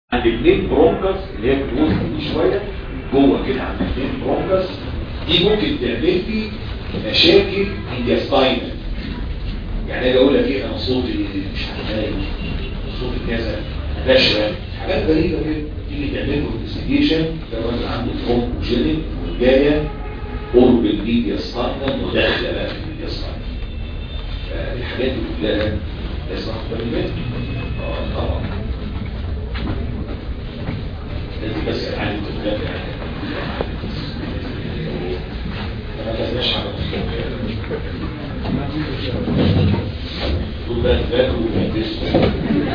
عند الاثنين برونكس اللي هي بتوصل دي شويه جوه كده عند الاثنين برونكس دي ممكن تعمل لي مشاكل انجستاينال يعني اجي اقول لك ايه انا صوتي مش عارف صوتي كذا نشره حاجات غريبه كده تيجي تعمل له انفستيجيشن ده راجل عنده برونكوجينيك وجايه اوربل ميديا ستاينال وداخله بقى في الميديا ستاينال فالحاجات دي كلها لازم اخد بالي منها اه طبعا لازم بس العالم تتابع يعني ما تسمعش على طول بقى تذاكر وتدرس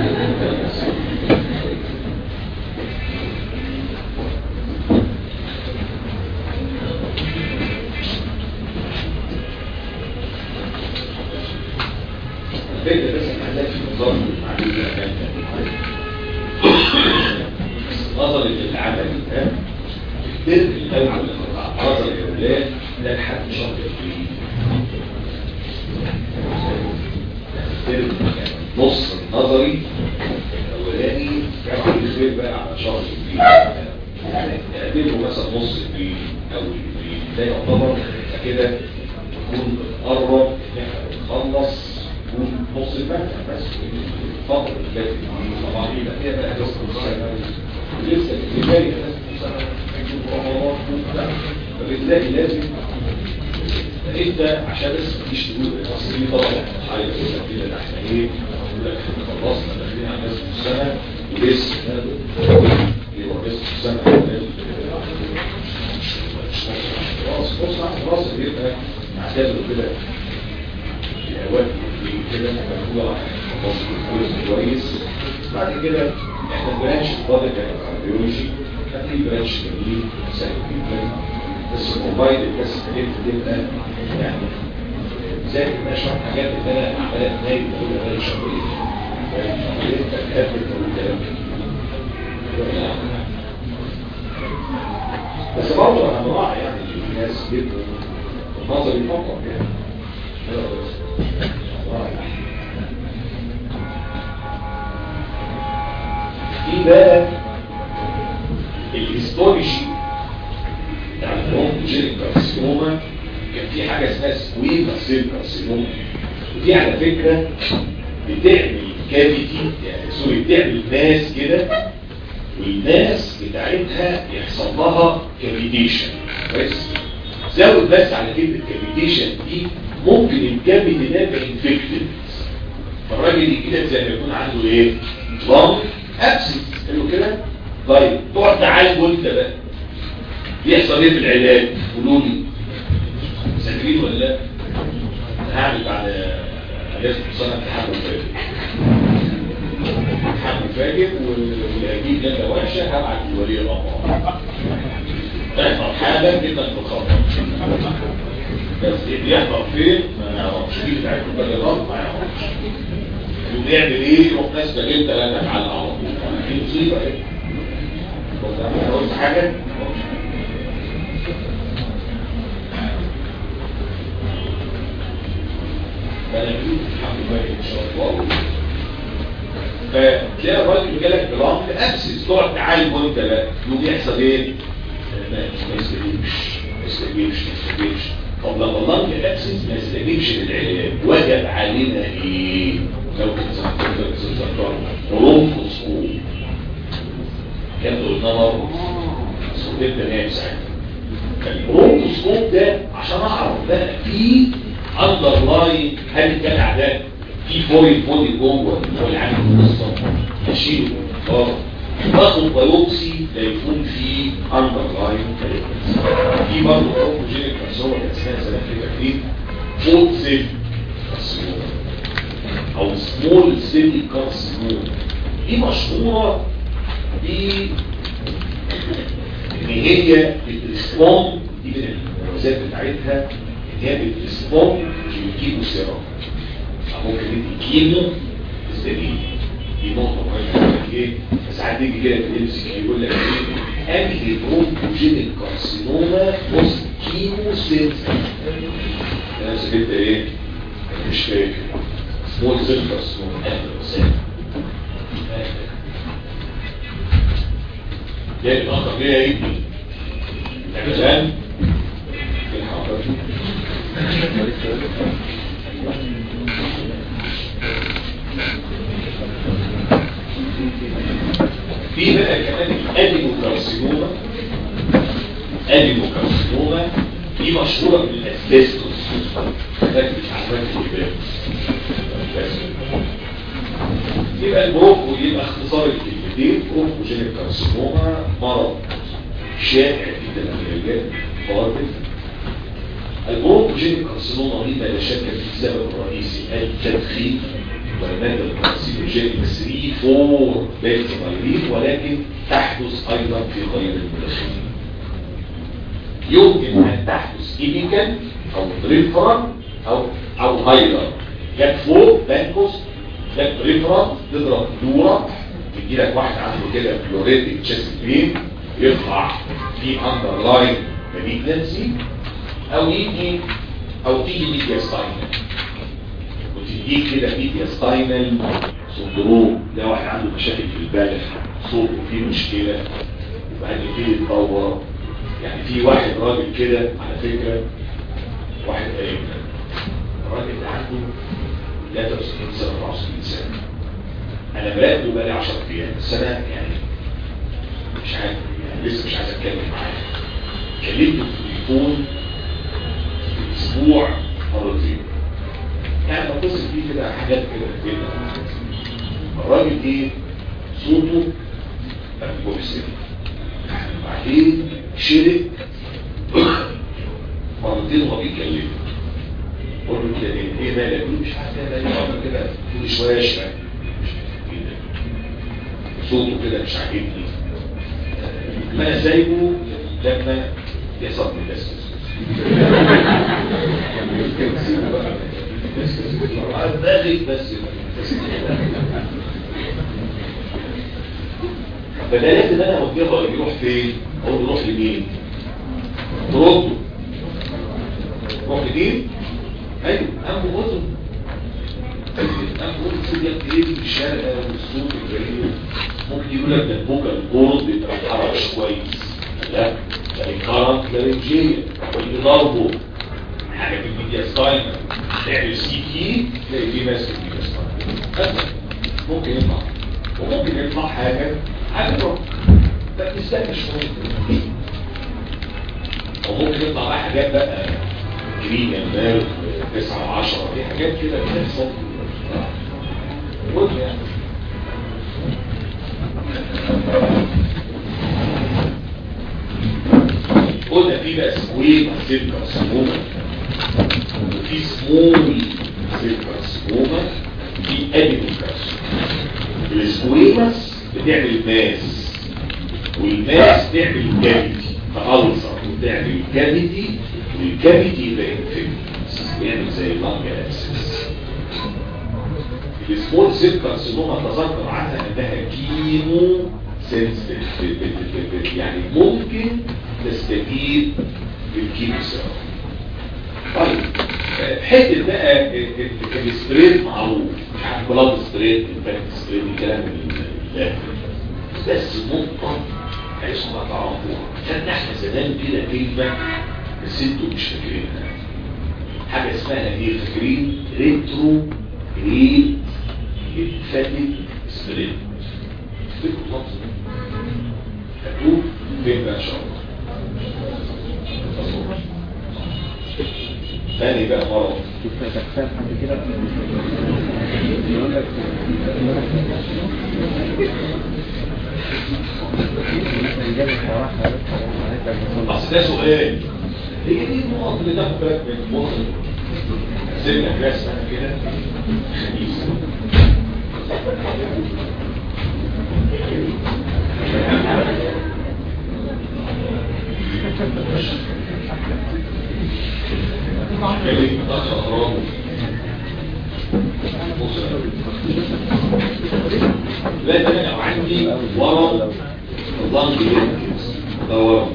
الفكرة بس ما عندكش نظام المعلومة نظري للعمل ده الترم الأول نظري للأولاد ده لحد شهر ابريل الترم يعني نص النظري الأولاني كان يخير بقى على شهر ابريل يعني نعتبره مثلا نص ابريل أول ابريل ده يعتبر كده يكون قرب ان احنا بنخلص نص المنهج بس الفترة اللي فاتت دي طبعا يبقى فيها بقى جزء السنة لسه الكفاية لازم رمضان وبتاع فبتلاقي لازم انت عشان بس مفيش تقول اصل دي طبعا احنا حاجه كده ده احنا ايه يقول لك احنا خلصنا داخلين على نصف السنه ولسه يبقى نصف السنه خلاص بص خلاص بيبقى نعتبره كده في اوقات كده مجموعه كويس كويس بعد كده احنا برانش الضغط الكارديولوجي في برانش جميل سهل جدا بس الموبايل بس كانت تبقى يعني زي ما شويه حاجات اللي انا عملها نايم بقول انا شغال انت تقابل الكلام بس برضه انا براعي يعني الناس بيبقوا نظري فقط يعني في بقى الهيستولوجي بتاع البرونكوجينيك كارسينوما كان في حاجه اسمها سكويما سيل كارسينوما ودي على فكره بتعمل كافيتي يعني سوري بتعمل ماس كده والماس بتاعتها يحصل لها كافيتيشن بس زود بس على كلمه كافيتيشن دي ممكن الكافيتي ده يبقى انفكتد فالراجل كده زي ما يكون عنده ايه؟ لانج ابسس حلو كده طيب تقعد تعالجه انت بقى يحصل ايه في العلاج قولوا لي مسافرين ولا لا هعمل بعد اجازه السنه امتحان مفاجئ امتحان مفاجئ واللي هجيب جنه وحشه هبعت لولي الامر تحصل حاله جدا في الخطر بس بيحضر فين ما نعرفش دي بتاعت البلدات ما نعرفش ونعمل ايه يروح ناس بجيب ثلاثة على العرب دي مصيبة ايه انا قلت حاجة فانا الحمد لله ان شاء الله فتلاقي الراجل اللي جالك بلانك ابسس تقعد تعالج وانت بقى يوم يحصل ايه؟ ما يستجيبش ما يستجيبش ما يستجيبش طب لما اللانك ابسس ما يستجيبش للعلاج وجب علينا ايه؟ لو كنت برونكوسكوب كان قلنا مرة صوتين بنام ساعتها البرونكوسكوب ده عشان اعرف بقى في اندرلاين هل كان اعداء في فويل بودي جوه هو اللي عامل القصه اشيله اه باخد بايوبسي لا يكون في اندرلاين في برضه بروكوجينيك كارسوما كان اسمها زمان كده في فوت سيل كارسوما او سمول سيل كارسوما دي مشهوره ب ان هي بتريسبوند دي من المميزات بتاعتها ان هي بتريسبوند للكيمو سيرم ممكن ندي كيمو تستجيب دي نقطه مهمه ايه ساعات يجي كده في الام سي كيو يقول لك ايه انهي برونكوجينيك كارسينوما بص كيمو سيل انا سكت ايه مش فاكر سمول سيل كارسينوما جاي متاخر ليه يا ابني عشان في الحركات دي. في بقى كمان الادينوكارسينوما ادينوكارسينوما دي مشهوره بالاسبستوس لكن مش عارفه الكباب يبقى البروكو يبقى اختصار الكلمتين بروكوجينيك كارسينوما مرض شائع جدا في الرجال قاتل البروكوجينيك كارسينوما دي لا شك في السبب الرئيسي التدخين والمادة الكارسينوجينيك 3 4 بنزمايلين ولكن تحدث ايضا في غير المدخنين يمكن ان تحدث كيميكال او بريفرال او او هايلر جت فوق بانكوس جت بريفرال تضرب دورة يجي لك واحد عنده كده فلوريتك تشيست بين يطلع في اندرلاين مالجنسي او يجي او تيجي ميديا ستاينال وتديك كده ميديا ستاينال سندروم ده واحد عنده مشاكل في البالغ صوته فيه مشكلة وبعدين فيه يتطور يعني في واحد راجل كده على فكرة واحد قريب الراجل ده عنده 63 سنة 64 سنة انا براقبه بقالي 10 ايام بس انا يعني مش عارف يعني لسه مش عايز اتكلم معاه كلمته في التليفون في الاسبوع مرتين يعني بتصل فيه كده حاجات كده كده الراجل ايه صوته مكبوب السن بعدين شرك مرتين وهو بيتكلم قول له كده ايه ايه مالك يقول مش عارف ايه مالك كده كل شويه يشرب صوته كده مش عاجبني ما انا سايبه لما يحصل لي بس دماغي بس فبدأت ان انا اوجهه يروح فين اقول له روح لمين ترده روح لمين ايوه انبو اذن انبو اذن سيدي ايه في الشارع والصوت الغريب ممكن يقول لك ده البوكا الكورد بيبقى متحركش كويس لا ده الكارنت لارنجيه واللي ضربه حاجه في الميديا ستاينر تعمل سي تي تلاقي فيه ماسك الميديا ستاينر ممكن يطلع وممكن يطلع حاجه حاجه ده تستنى شويه وممكن يطلع بقى حاجات بقى جرين المال 9 و10 دي حاجات كده بتحصل وجه يعني قلنا في بقى سكويما سيل كارسينوما وفي سمول سيل كارسينوما في ادينو كارسينوما السكويماس بتعمل ماس والماس تعمل كافيتي فألصر وتعمل كافيتي والكافيتي يبقى انفكتس بيعمل زي اللانج اكسس السمول سيل كارسينوما تذكر عنها انها كيمو سنسيتيف يعني ممكن تستفيد بالكيمو سيرم طيب حته بقى السبريد معروف مش عارف بلاد سبريد الباك سبريد الكلام اللي بس نقطه عايزكم بقى تعرفوها خدنا احنا زمان كده كلمه بس انتوا مش فاكرينها حاجه اسمها ايه فاكرين ريترو جريد ليمفاتيك سبريد تفتكروا اللفظ ده هتقول فين بقى ان شاء الله ثاني بقى مرض اصل ده سؤال هي دي النقط اللي تاخد بالك من مخ سنة رسمة كده خبيثة خليك متأخر أغرابه لا ده انا لو عندي ورم ضنج لينكس ده ورم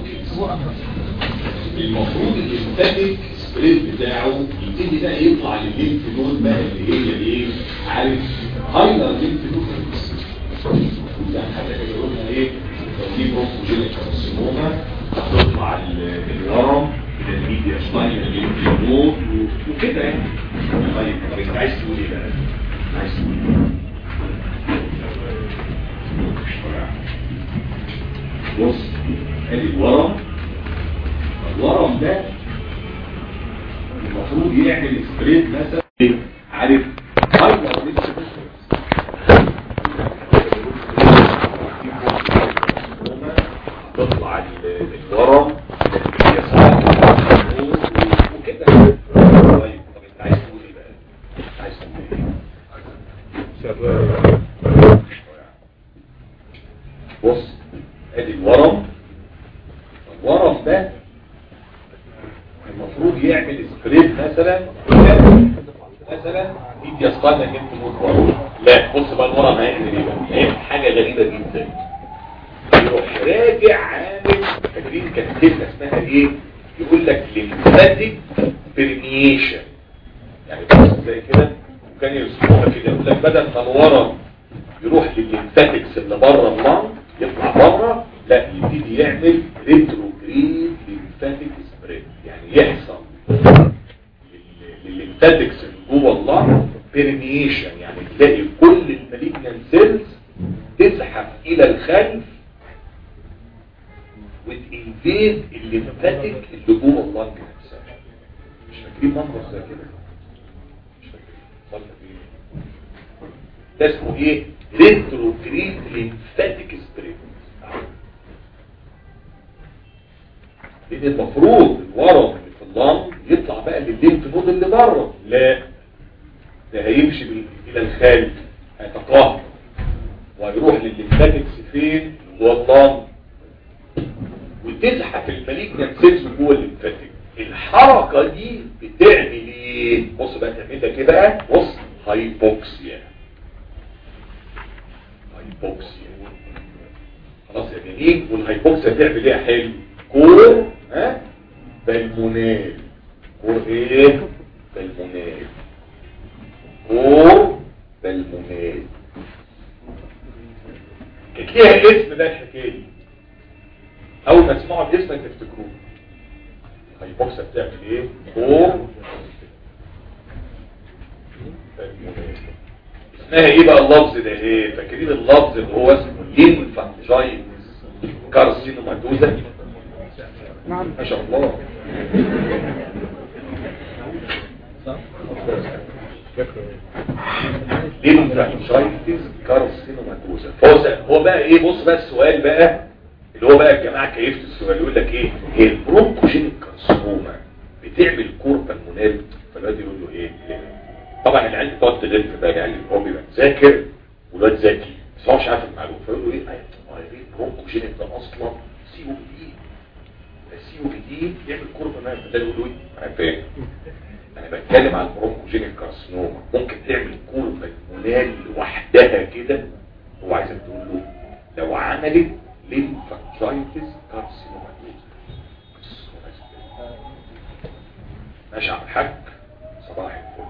المفروض الانتاجك سبريد بتاعه يبتدي بقى يطلع للليمف نود بقى اللي هي ايه عارف هايلر ليمف نود ده حتى كده قلنا ايه لو في برونكوجينيك كارسينوما هتطلع ال- الورم الى الميديا سباين الليمفنود وكده يعني طيب طب انت عايز تقول ايه بقى؟ عايز تقول ايه؟ بص ادي الورم الورم ده المفروض يعمل سبريد مثلا عارف هايبر تطلع ال- الورم يسار وكده طيب طب انت عايز تقول ايه بقى؟ عايز تقول ايه؟ بص ادي الورم الورم ده المفروض يعمل سبريد مثلا مثلا ايد يسقطنا جبت موت ورم لا بص بقى الورم هيعمل ايه بقى هيعمل حاجه غريبه جدا يروح راجع عامل فاكرين كانت كلمه اسمها ايه يقول لك ليمفاتيك بريميشن يعني بص زي كده وكان يرسموها كده يقول لك بدل ما الورم يروح للليمفاتكس اللي بره اللنج يطلع بره لا يبتدي يعمل ريتروجريد ليمفاتيك سبريد يعني يحصل لل- للليمفاتكس اللي جوه اللنج بيرميشن يعني تلاقي كل المالجنان سيلز تزحف الى الخلف وتنفيد الليمفاتيك اللي جوه اللنج نفسها مش فاكرين منظر زي كده مش فاكرين ولا فاكرين ده اسمه ايه ريتروجريد ليمفاتيك سبريد لان المفروض الورم اللي في اللنج يطلع بقى للليمف نود اللي بره لا ده هيمشي بال- الى الخارج هيتقاهر وهيروح للليمفاتكس فين جوه اللنج وتزحف المالجنان سيلز جوه الليمفاتيك الحركه دي بتعمل ايه بص بقى تعملها كده بقى بص هايبوكسيا هايبوكسيا خلاص يا جميل والهايبوكسيا تعمل ايه يا حلو كور ها بالمونال كور ايه بالمونال كور بالمونال كانت ليها اسم ده الحكايه دي اول ما تسمعوا الاسم تفتكروه الهايبوكسيا بتعمل ايه كور بالمونال اسمها ايه بقى اللفظ ده ايه فاكرين اللفظ اللي هو اسمه ليمفانجايتس كارسينوماتوزا نعم ما شاء الله ليمفانجايتس كارسينوماتوزا فهو س- هو بقى ايه بص بقى السؤال بقى اللي هو بقى الجماعه كيفت السؤال يقول لك ايه هي البرونكوجينيك كارسينوما بتعمل كوربا المونال فالواد يقول له ايه إيه؟ طبعا العيال بتقعد تلف بقى يعني هو بيبقى ذاكر والواد ذكي بس هو مش عارف المعلومه فيقول له ايه هو ايه البرونكوجينيك ده اصلا سي او بي دي السي او بي دي يعمل كوربا مان فده يقول له ايه انا فاهم انا بتكلم عن البرونكوجينيك كارسينوما ممكن تعمل كوربا المونال لوحدها كده هو عايزك تقول له لو عملت ليمفانجايتس كارسينوماتوز بس هو عايز كده. ماشي على الحاج صباح الفل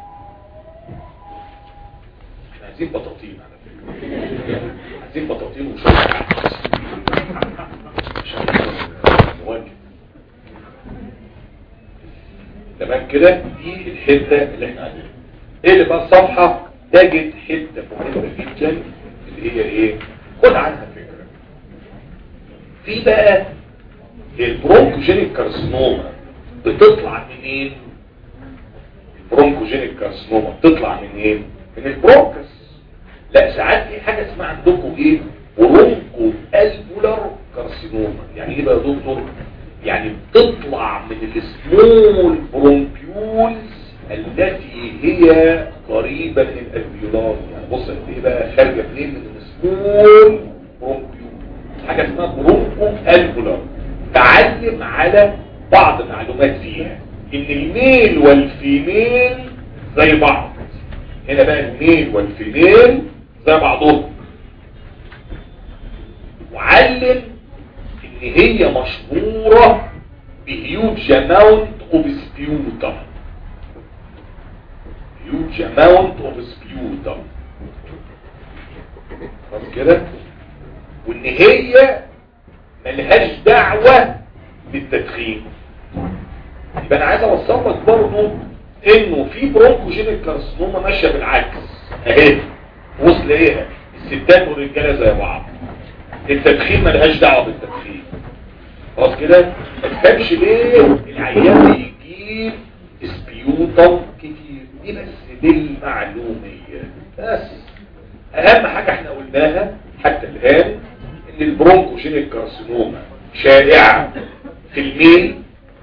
احنا عايزين بطاطين على فكرة عايزين بطاطين وشوية عدس. عشان نواجه تمام كده دي الحتة اللي احنا عايزينها ايه اللي بقى الصفحة تجد حتة مهمة جدا اللي هي ايه خد عنها فكرة في بقى البرونكوجينيك كارسينوما بتطلع منين البرونكوجينيك كارسينوما بتطلع منين من البرونكس لا ساعات في حاجة اسمها عندكم ايه برونكو البولار كارسينوما يعني ايه بقى يا دكتور يعني بتطلع من السمول برونكيولز التي هي قريبة من الالفيولار يعني بص قد ايه بقى خارجة منين من السمول برونكيول حاجة اسمها برونكو البولار تعلم على بعض معلومات فيها ان الميل والفيميل زي بعض هنا بقى الميل والفيميل زي بعضهم وعلم ان هي مشهورة بهيوج اماونت اوف سبيوتر هيوج اماونت اوف سبيوتر خلاص كده وان هي ملهاش دعوة بالتدخين يبقى انا عايز اوصل لك برضه انه في برونكوجينيك كارسينوما ماشيه بالعكس اهي وصل ايه الستات والرجاله زي بعض التدخين ملهاش دعوه بالتدخين خلاص كده ما تفهمش ليه العيان بيجيب سبيوتم كتير دي بس بالمعلوميه بس اهم حاجه احنا قلناها حتى الان ان البرونكوجينيك كارسينوما شائعه في الميل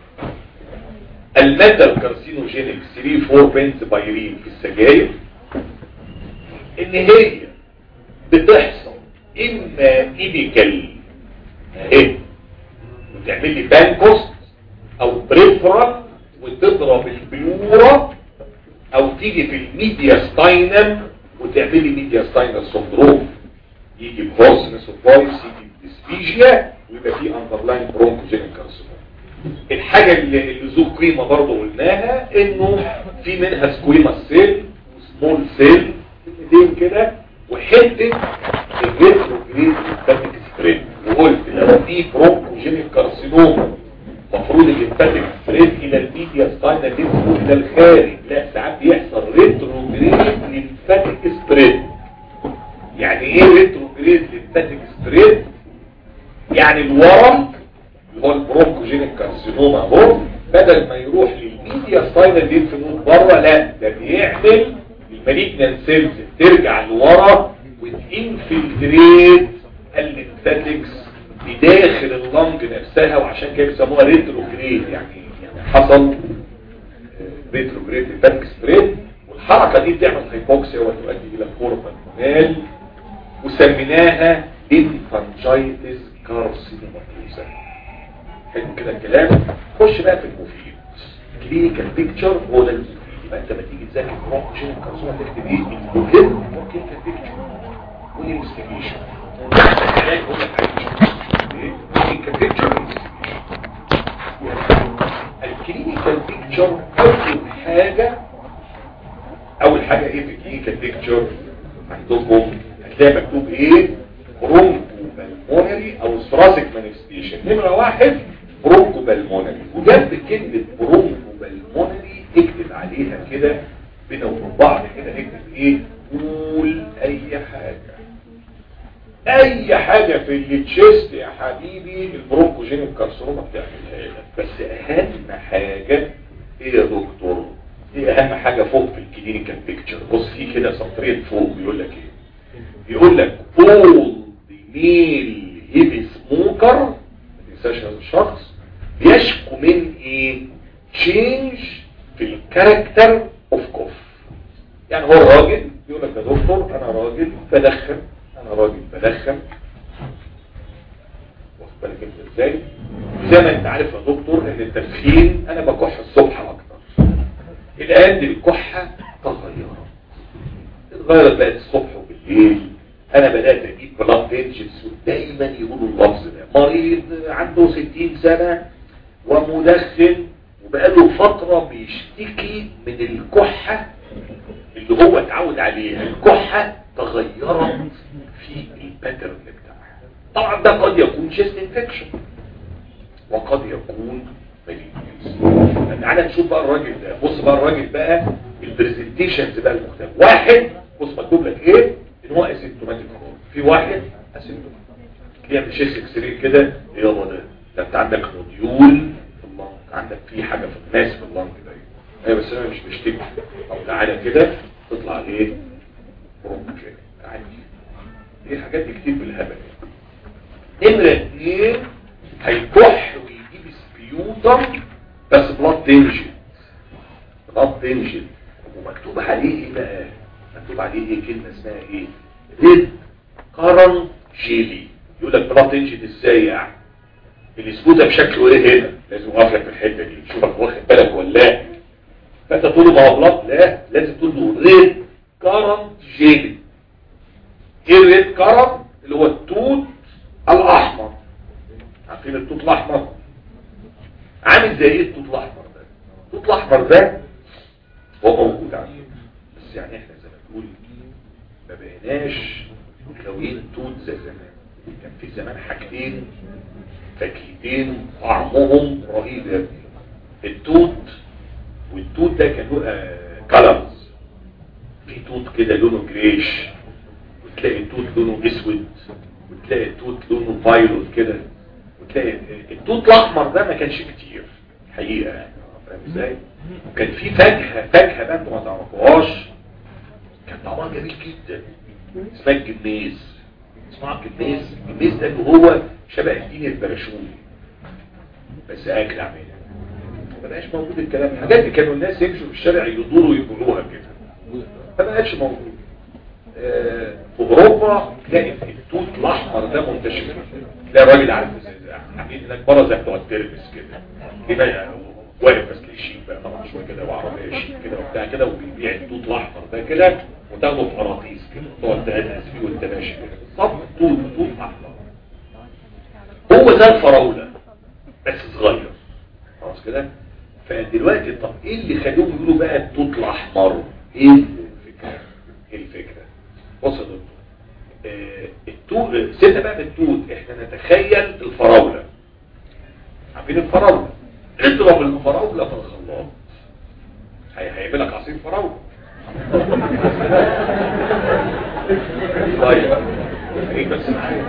المادة الكارسينوجينيك 3 4 بنز بايرين في السجاير ان هي بتحصل اما ايديكال اهي وتعمل لي بانكوست او بريفرا وتضرب البلورة او تيجي في الميديا ستاينم وتعمل لي ميديا ستاينم سندروم يجي بهورسنس اوف فويس يجي بديسفيجيا ويبقى في اندرلاين برونكوجينيك كارسينوما الحاجة اللي, اللي ذو قيمة برضه قلناها انه في منها سكويما سيل وسمول سيل الاثنين كده وحتة الريتروجريد ليمفاتيك سبريد وقلت لو في برونكوجينيك كارسينوما المفروض الليمفاتيك سبريد الى الميديا ستاينا ليمفو الى الخارج لا ساعات بيحصل ريتروجريد ليمفاتيك سبريد يعني ايه ريتروجريد ليمفاتيك سبريد يعني الورم اللي هو البرونكوجينيك كارسينوما اهو بدل ما يروح للميديا ستاينال ليمف نود بره لا ده بيعمل المالجنان سيلز ترجع لورا وتنفلتريت الليمفاتكس بداخل اللنج نفسها وعشان كده بيسموها ريتروجريد يعني يعني حصل ريتروجريد ليمفاتيك سبريد والحركه دي بتعمل هايبوكسيا وتؤدي الى كوربا وسميناها انفانجايتس كارسينوماتوزا حلو كده الكلام خش بقى في المفيد كلينيكال بيكتشر هو ده المفيد يبقى انت لما تيجي تذاكر برونكوجين كارسوما تكتب ايه المهم هو كلينيكال بيكتشر والانفستيجيشن العلاج هو كلينيكال بيكتشر الكلينيكال بيكتشر اول حاجه اول حاجه ايه في الكلينيكال بيكتشر عندكم هتلاقي مكتوب ايه برونكو بالمونري او ثراسيك مانيفستيشن نمرة واحد برونكو بالمونري وجنب كلمة برونكو بالمونري اكتب عليها كده بينا وبين بعض كده اكتب ايه قول اي حاجة اي حاجة في التشيست يا حبيبي البرونكوجينيك كارسينوما بتعملها لك بس اهم حاجة ايه يا دكتور ايه اهم حاجة فوق في الكلينيكال بيكتشر بص في كده سطرين فوق بيقول لك ايه بيقول لك all ميل هيبي سموكر ما تنساش هذا الشخص بيشكو من ايه تشينج في الكاركتر اوف كوف يعني هو راجل يقول لك يا دكتور انا راجل بدخن انا راجل بدخن واخد بالك انت ازاي زي ما انت عارف يا دكتور ان التدخين انا بكح الصبح اكتر الان دي الكحه تغيرت اتغيرت بقت الصبح وبالليل انا بدأت اجيب بلاد بينجز ودايما يقولوا اللفظ ده مريض عنده 60 سنة ومدخن وبقاله فترة بيشتكي من الكحة اللي هو اتعود عليها الكحة تغيرت في الباترن بتاعها طبعا ده قد يكون شيست انفكشن وقد يكون مالينيوس تعالى نشوف بقى الراجل ده بص بقى الراجل بقى البرزنتيشنز بقى المختلف واحد بص مكتوب لك ايه ان هو اسيمتوماتيك في واحد اسيمتوماتيك يعمل شيست اكسري كده يلا ده ده انت عندك نوديول في اللنج عندك في حاجه في الناس في اللنج ده ايوه بس انا مش بشتكي او تعالى كده تطلع ايه برونكي عادي دي حاجات كتير بالهبل نمرة اتنين هيكح ويجيب سبيوتر بس بلاد تنجن بلاد تنجن ومكتوب عليه ايه بقى مكتوب عليه ايه كلمة اسمها ايه ريد كارن جيلي يقول لك بلاد تنجن ازاي يعني الاسبوع بشكله ايه هنا لازم اوقف لك في الحته دي شوفك واخد بالك ولا لا فانت تقول له ما هو بلاد لا لازم تقول له ريد كارن جيلي ايه الريد كارن اللي هو التوت الاحمر عارفين التوت الاحمر عامل زي ايه التوت الاحمر ده التوت الاحمر ده هو موجود عندنا بس يعني احنا زي ما تقول ما بقيناش مكونين توت زي زمان كان في زمان حاجتين فاكهتين طعمهم رهيب يا ابني التوت والتوت ده كان له كلرز في توت كده لونه جريش وتلاقي التوت لونه اسود وتلاقي التوت لونه فايلوت كده وتلاقي التوت الاحمر ده ما كانش كتير حقيقه يعني فاهم ازاي وكان في فاكهه فاكهه بقى انتوا ما تعرفوهاش كان طعمها جميل جدا اسمها الجميز اسمها الجميز الجميز ده اللي هو شبه الدين البراشومي بس اكل عملها ما بقاش موجود الكلام الحاجات دي كانوا الناس يمشوا في الشارع يدوروا ويقولوها كده ما بقاش موجود آه، في اوروبا تلاقي التوت الاحمر ده منتشر تلاقي راجل عارف عاملين هناك بره زي بتوع الترمس كده كده واقف بس شيك بقى طبعا شويه كده وعربيه شيك كده وبتاع كده وبيبيع التوت الاحمر ده كده وتاخده في قراطيس كده تقعد تهدس فيه وانت ماشي كده بالظبط توت توت احمر هو ده الفراوله بس صغير خلاص كده فدلوقتي طب ايه اللي خلوهم يقولوا بقى التوت الاحمر ايه الفكره ايه الفكره بص يا دكتور آه، التوت سيبنا بقى من التوت احنا نتخيل الفراوله عارفين الفراوله اضرب الفراوله في الخلاط هي- هيعمل لك عصير فراوله طيب خليك بس معايا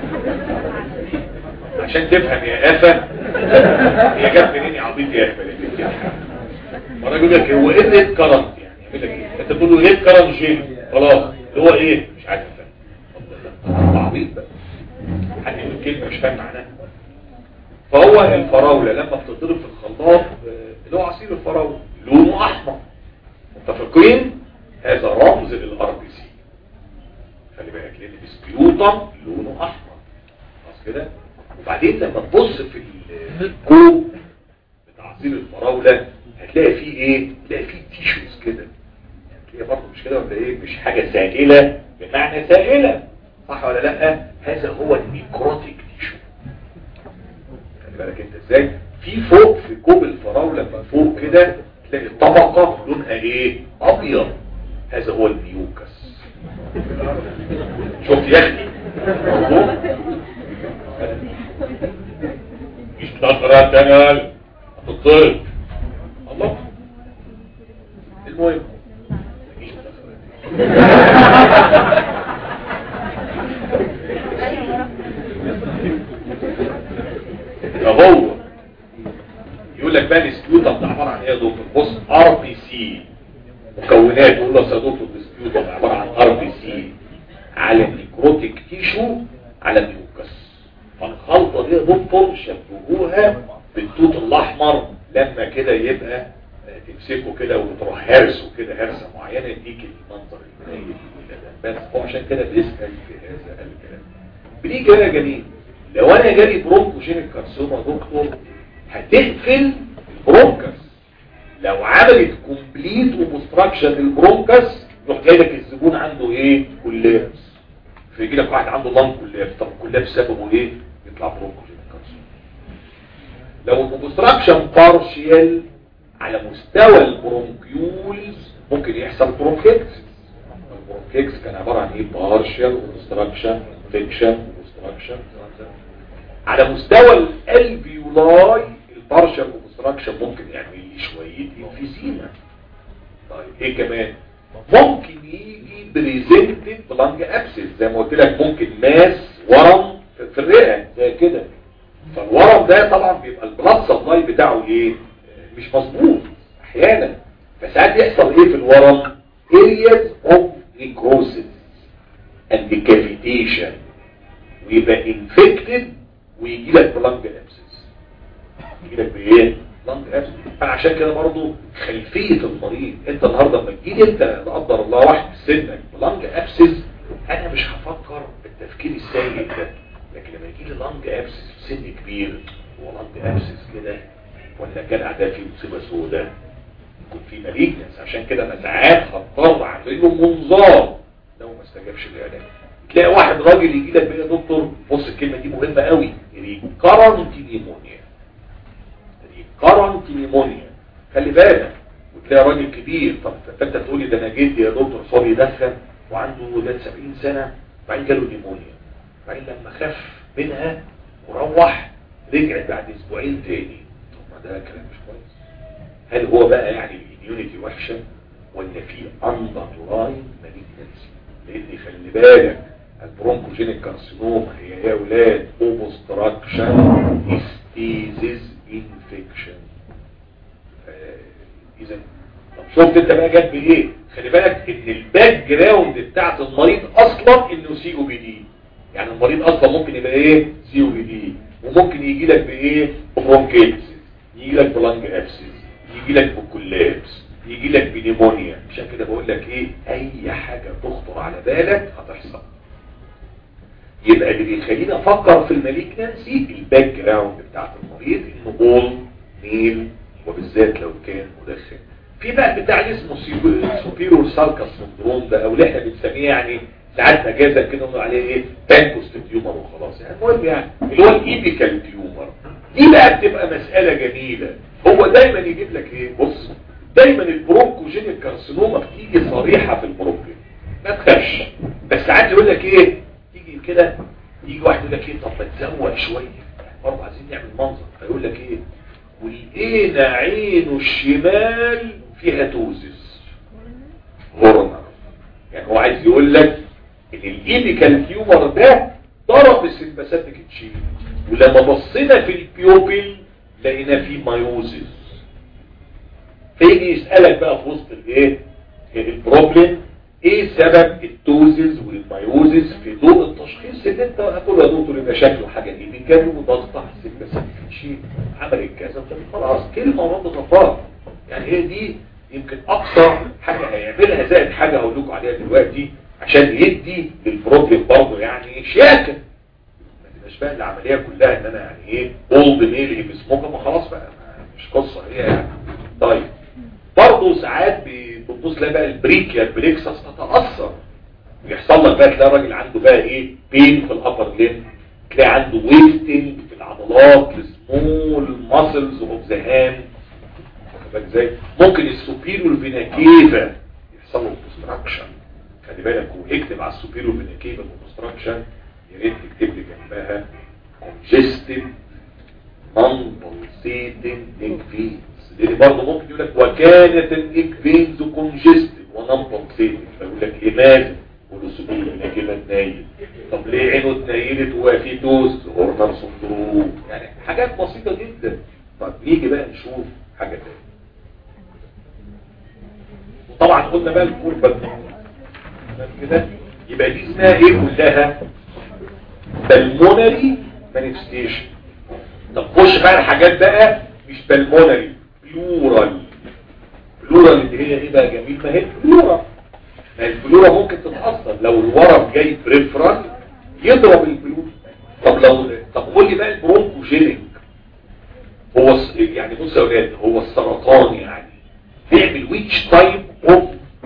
عشان تفهم يا آفة هي جت منين يا عبيط يا آفة اللي بتتكلم وانا اقول لك هو ايه الريد كرنت يعني يعمل لك ايه انت تقول له ريد كرنت جيل خلاص هو ايه مش عارف افهم عبيط بقى حد يقول كلمه مش فاهم معناها فهو الفراوله لما بتضرب في الخلاط آه، اللي هو عصير الفراوله لونه احمر متفقين هذا رمز للار بي سي خلي بالك لان السبيوتم لونه احمر خلاص كده وبعدين لما تبص في ال- في الكوب بتاع عصير الفراوله هتلاقي فيه ايه هتلاقي فيه تيشوز كده هتلاقي برضه مش كده ولا ايه مش حاجه سائله بمعنى سائله صح ولا لا هذا هو الميكروتيك تيشو خلي بالك انت ازاي في فوق في كوب الفراوله من فوق كده تلاقي طبقه لونها ايه ابيض هذا هو الميوكس شفت يا اختي موضوع مش تقرا تاني قال هتضطرب الله المهم مفيش متأخرات. فهو يقول لك بقى السبيوتم ده عباره عن ايه يا دكتور بص ار بي سي مكونات يقول له يا دكتور السبيوتم عباره عن ار بي سي على نيكروتيك تيشو على ميوكس فالخلطه دي يا دكتور شبهوها بالتوت الاحمر لما كده يبقى آه، تمسكه كده وتروح هرسه كده هرسه معينه يديك المنظر المنيل ده بس هو عشان كده بيسال في هذا الكلام بنيجي هنا يا جميل لو انا جالي برونكوجينيك كارسوما دكتور هتقفل البرونكس لو عملت كومبليت وبستراكشن البرونكس يروح جاي لك الزبون عنده ايه كولابس فيجي لك واحد عنده لانج كولابس طب الكولابس سببه ايه يطلع برونكوجينيك كارسوما لو الاوبستراكشن بارشيال على مستوى البرونكيولز ممكن يحصل برونكيتس البرونكيتس كان عبارة عن ايه بارشيال اوبستراكشن فيكشن اوبستراكشن على مستوى الالفيولاي البارشال اوبستراكشن ممكن يعمل لي شويه انفيزيما طيب ايه كمان ممكن يجي بريزنتد بلانج ابسس زي ما قلت لك ممكن ماس ورم في- في الرئه زي كده فالورم ده طبعا بيبقى البلاد سبلاي بتاعه ايه آه، مش مظبوط احيانا فساعات يحصل ايه في الورم areas of necrosis and decapitation ويبقى انفكتد ويجي لك بلانج ابسس يجي لك بايه لانج ابسس فعشان كده برضو خلفيه المريض انت النهارده لما تجيلي انت لا قدر الله واحد في سنك بلانج ابسس انا مش هفكر بالتفكير السيء ده لكن لما يجي لي لانج ابسس في سن كبير ولانج ابسس كده ولا جدع ده فيه مصيبه سوداء يكون في ماليجنس عشان كده انا ساعات هضطر اعمل له منظار لو ما استجابش للعلاج تلاقي واحد راجل يجي لك بقى يا دكتور بص الكلمه دي مهمه قوي ريكارنت نيمونيا ريكارنت نيمونيا خلي بالك وتلاقي راجل كبير طب فانت تقول لي ده انا جدي يا دكتور صار يدخن وعنده ده 70 سنه وبعدين جاله نيمونيا بعدين لما خف منها وروح رجع بعد اسبوعين تاني طب ما ده كلام مش كويس هل هو بقى يعني الاميونيتي وحشه ولا في اندرلاين مالجنسي لان خلي بالك البرونكوجينيك كارسينوما هي يا اولاد اوبستراكشن ستيزيس انفكشن اذا طب شفت انت بقى جت بايه خلي بالك ان الباك جراوند بتاعت المريض اصلا انه سي او بي دي يعني المريض اصلا ممكن يبقى ايه سي او بي دي وممكن يجي لك بايه برونكيتس يجي لك بلانج ابسس يجي لك بكولابس يجي لك بنيمونيا عشان كده بقول لك ايه اي حاجه تخطر على بالك هتحصل يبقى اللي بيخليني افكر في الماليجنسي الباك جراوند بتاعت المريض انه اول ميل وبالذات لو كان مدخن في بقى بتاع اللي اسمه سوبيرور سالكس سندروم ده او اللي احنا بنسميه يعني ساعات مجازا كده نقول عليه ايه بانكوست تيومر وخلاص يعني المهم يعني اللي هو الايبيكال تيومر دي بقى بتبقى مسألة جميلة هو دايما يجيب لك ايه بص دايما البرونكوجينيك كارسينوما بتيجي صريحة في البرونكي ما تخافش بس ساعات يقول لك ايه تيجي كده يجي واحد يقول لك ايه طب ما تزوق شوية برضه عايزين نعمل منظر فيقول لك ايه ولقينا عينه الشمال فيها توزس هورنر يعني هو عايز يقول لك ان الايبيكال تيومر ده ضرب السمباثيك تشين ولما بصينا في البيوبل لقينا فيه مايوزس فيجي يسألك بقى في وسط الايه البروبلم ايه سبب التوزز والمايوزس في ضوء التشخيص اللي انت هتقول يا دكتور يبقى شكله حاجه ايبيكال وضغط على السمباثيك تشين عمل كذا خلاص كلمه ورد غفار يعني هي دي يمكن اقصى حاجه هيعملها زائد حاجه هقول لكم عليها دلوقتي عشان يدي للبروبلم برضه يعني شياكه ما تبقاش بقى العمليه كلها ان انا يعني ايه اولد ميل بسموكه ما خلاص بقى مش قصه هي يعني طيب برضه ساعات بتبص لها بقى البريكيا بليكسس تتاثر ويحصل لك بقى تلاقي الراجل عنده بقى ايه بين في الابر لين تلاقي عنده ويستنج في العضلات السمول ماسلز اوف ذا هاند ازاي ممكن السوبيريور فينا كيفا يحصل له كونستراكشن خلي بالك واكتب على السوبيريور فينا كيفا كونستراكشن يا ريت تكتب لي جنبها congested non-pulsating neck veins لان برضه ممكن يقول لك وكانت النيك فينز congested ونون pulsating فيقول لك لماذا والسوبيريور فينا كيفا تنيل طب ليه عينه اتنيلت وهو في دوز هورنر سندروم يعني حاجات بسيطه جدا طب نيجي بقى نشوف حاجه تانية طبعا قلنا بقى الكوربة كده يبقى دي اسمها ايه كلها بالمونري مانيفستيشن طب خش بقى الحاجات بقى مش بالمونري بلورال بلورال اللي هي ايه بقى جميل ما هي بلورال ما البلورا ممكن تتأثر لو الورم جاي بريفرال يضرب البلورا طب لو طب قول لي بقى البرونكوجينيك هو يعني بص يا اولاد هو السرطان يعني بيعمل ويتش تايب اوف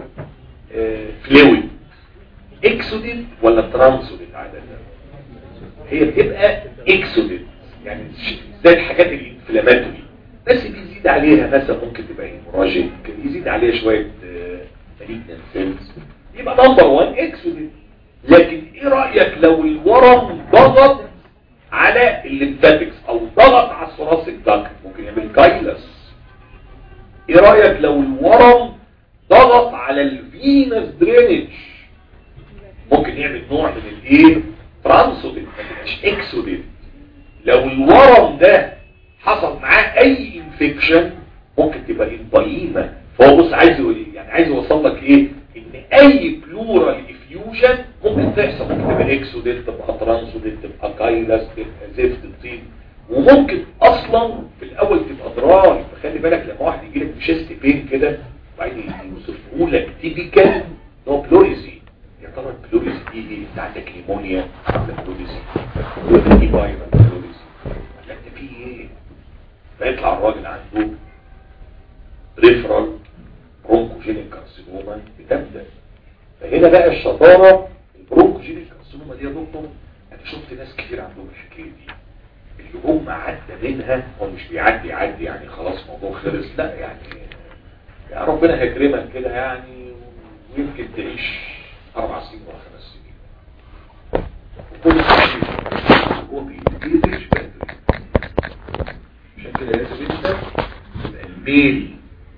فلويد اكسوديد ولا ترانسوديد عادة هي بتبقى اكسوديد يعني زي الحاجات الانفلاماتوري بس بيزيد عليها مثلا ممكن تبقى هيموراجيك يزيد عليها شوية ماليجنان سيلز يبقى نمبر 1 اكسوديد لكن ايه رأيك لو الورم ضغط على الليمفاتكس او ضغط على الثوراسيك داكت ممكن يعمل كايلس ايه رأيك لو الورم ضغط على الفينس درينج ممكن يعمل نوع من الايه ترانسوديت ما تبقاش اكسوديت لو الورم ده حصل معاه اي انفكشن ممكن تبقى امبايما فهو بص عايز يقول ايه يعني عايز يوصل لك ايه ان اي بلورال افيوجن ممكن تحصل ممكن تبقى اكسوديت تبقى ترانسوديت تبقى كايلس تبقى زفت طين وممكن اصلا في الاول تبقى ضرار فخلي بالك لما واحد يجي لك بشيست بين كده وبعدين يوصفه لك تيبيكال نو بلوريزي يا ترى البلوريزي دي ايه انت عندك نيمونيا ولا بلوريزي ولا دي فايروس بلوريزي ولا انت في ايه فيطلع الراجل عنده ريفرال برونكوجينيك كارسينوما بتبدا فهنا بقى الشطاره البرونكوجينيك كارسينوما دي يا دكتور انا شفت ناس كتير عندهم الحكايه دي اللي هم عدى منها هو مش بيعدي يعدي يعني خلاص موضوع خلص لا يعني يا ربنا هيكرمك كده يعني ويمكن تعيش اربع سنين ولا خمس سنين كل شيء هو بيتجيزش بدري عشان كده لازم انت يبقى الميل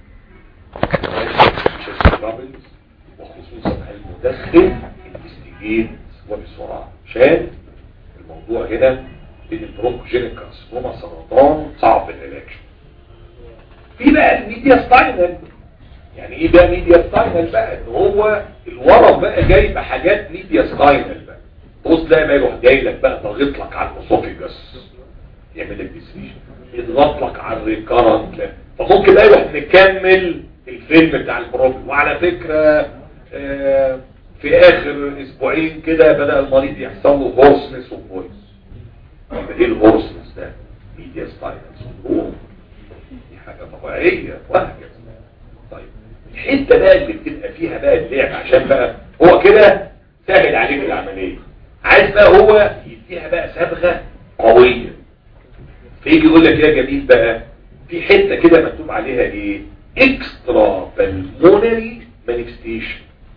بابلز وخصوصا المدخن انفستيجيت وبسرعة عشان الموضوع هنا ان البرونكوجينيك كارسينوما سرطان صعب العلاج في بقى الميديا ستاينل يعني ايه بقى ميديا ستاينل بقى ان هو الورم بقى جاي بحاجات ميديا ستاينل بقى تبص تلاقي بقى يروح جاي لك بقى ضاغط لك على الاسوفيجاس يعمل لك ديسريشن يضغط لك على الريكارنت فممكن بقى يروح مكمل الفيلم بتاع البروبلم وعلى فكرة آه في اخر اسبوعين كده بدأ المريض يحصل له هورسنس وفويس يبقى ايه الهورسنس ده ميديا ستاينل سندروم دي حاجة طبيعية وهكذا طيب الحتة بقى اللي بتبقى فيها بقى اللعب عشان بقى هو كده سهل عليك العملية عايز بقى هو يديها بقى صبغة قوية فيجي يقول لك يا جميل بقى في حتة كده مكتوب عليها ايه اكسترا بالمونري مانيفستيشن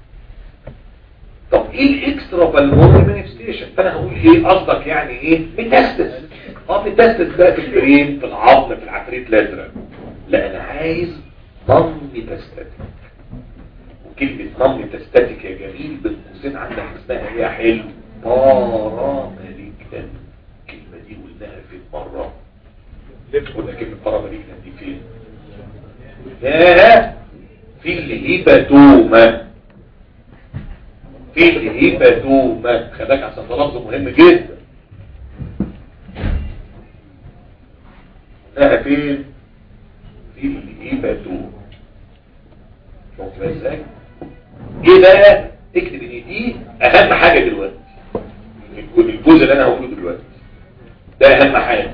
طب ايه الاكسترا بالمونري مانيفستيشن فانا هقول ايه قصدك يعني ايه ميتاستس اه ميتاستس بقى في البرين في العظم في العفريت الازرق لا انا عايز نون ميتاستاتيك وكلمة نون ميتاستاتيك يا جميل بين قوسين عندك اسمها ايه يا حلو باراماليكتن الكلمة دي قلناها في مرة ليه تقول كلمة باراماليكتن دي فين ياه في الهيباتوما في الهيباتوما خلاك عشان ده لفظ مهم جدا قلناها فين في الهيباتوما شوف بقى ازاي ايه بقى اكتب ان دي اهم حاجة دلوقتي الجزء اللي انا هقوله دلوقتي ده اهم حاجة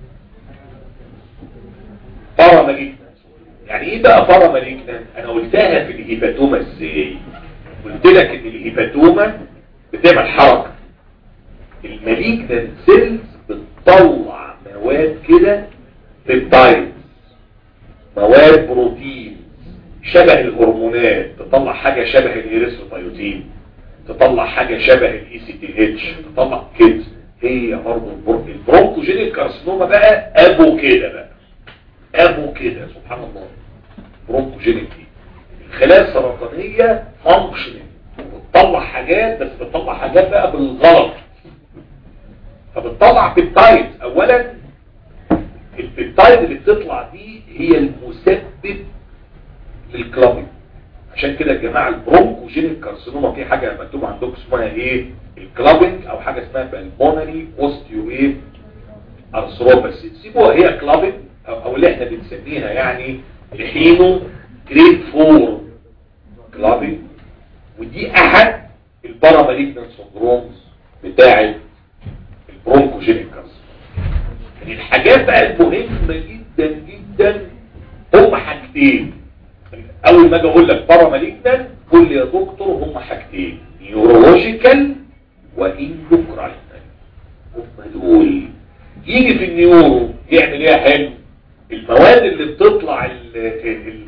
باراماليكنا يعني ايه بقى باراماليكنا انا قلتها في الهيباتوما ازاي قلت لك ان الهيباتوما بتعمل حركة الماليكنا سيلز بتطلع مواد كده بيبتايد مواد بروتين شبه الهرمونات تطلع حاجة شبه الإيريثروبيوتين تطلع حاجة شبه الاي سي تي اتش تطلع كده هي برضه البرونكوجينيك كارسينوما بقى ابو كده بقى ابو كده سبحان الله برونكوجينيك دي الخلايا السرطانية فانكشنال بتطلع حاجات بس بتطلع حاجات بقى بالغلط فبتطلع بيبتايد اولا البيبتايد اللي بتطلع دي هي المسبب للكلابينج عشان كده يا جماعه البرونكوجينيك كارسينوما في حاجه مكتوب عندكم اسمها ايه الكلابينج او حاجه اسمها بالبونري اوستيو ايه ارثروباثي سيبوها هي كلابينج او, أو اللي احنا بنسميها يعني الحينو جريد 4 كلابينج ودي احد الباراماليجنال سندرومز بتاعه البرونكوجينيك كارسينوما يعني الحاجات بقى المهمه جدا جدا هم حاجتين اول ما اجي اقول لك باراماليجنال قول لي يا دكتور هم حاجتين نيورولوجيكال واندوكراينال هم دول يجي في النيورو يعمل ايه يا حلو المواد اللي بتطلع ال ال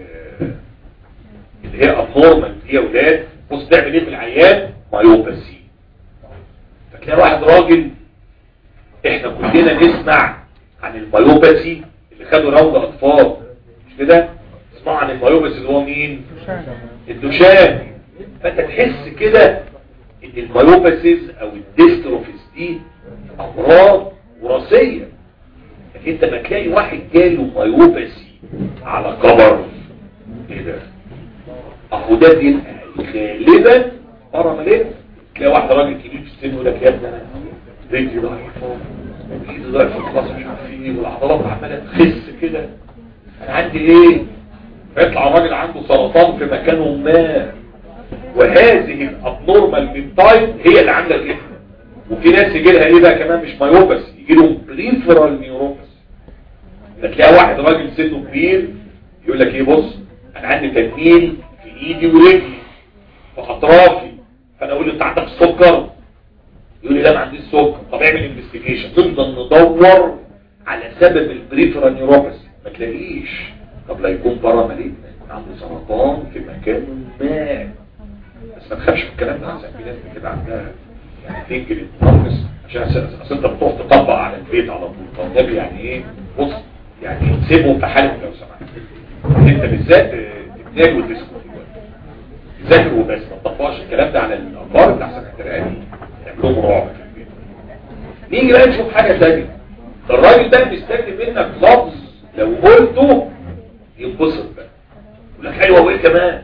اللي هي ابنورمال دي يا ولاد بص تعمل ايه في العيان مايوباسي فتلاقي واحد راجل احنا كلنا نسمع عن المايوباسي اللي خدوا روض اطفال مش كده اسمعوا عن المايوباسي اللي هو مين الدوشان فانت تحس كده ان المايوباسيز او الديستروفيز دي امراض وراثيه لكن انت ما تلاقي واحد جاله مايوباسي على كبر ايه ده اهو ده بيبقى غالبا باراماليك تلاقي واحد راجل كبير في السن يقول لك يا ابني انا رجلي ضعيفه ايدي ضعيفه خلاص مش عارف ايه والعضلات عماله تخس كده انا عندي ايه فيطلع الراجل عنده سرطان في مكانه ما وهذه الابنورمال بيبتايد هي اللي عامله كده وفي ناس يجي لها ايه بقى كمان مش مايوبس يجي لهم بريفرال نيوروبس تلاقي واحد راجل سنه كبير يقول لك ايه بص انا عندي تنميل في ايدي ورجلي في اطرافي فانا اقول له انت عندك السكر يقول لي لا ما عنديش سكر طب اعمل انفستيجيشن نفضل ندور على سبب البريفرال نيوروبس ما تلاقيش طب لا يكون باراماليك يكون عنده سرطان في مكان ما بس ما تخافش من الكلام ده عشان في ناس بتبقى عندها يعني تنجل التنفس عشان أس- اصل انت بتروح تطبق على البيت على طول فالنبي يعني ايه بص يعني سيبهم في حالهم لو سمحت انت بالذات آه، تنام وتسكت دلوقتي ذاكر وبس ما تطبقش الكلام ده على الاخبار اللي احسن احترقاني تعملهم رعب في البيت نيجي بقى نشوف حاجه ثانيه الراجل ده مستني منك لفظ لو قلته ينبسط بقى يقول لك ايوه وايه كمان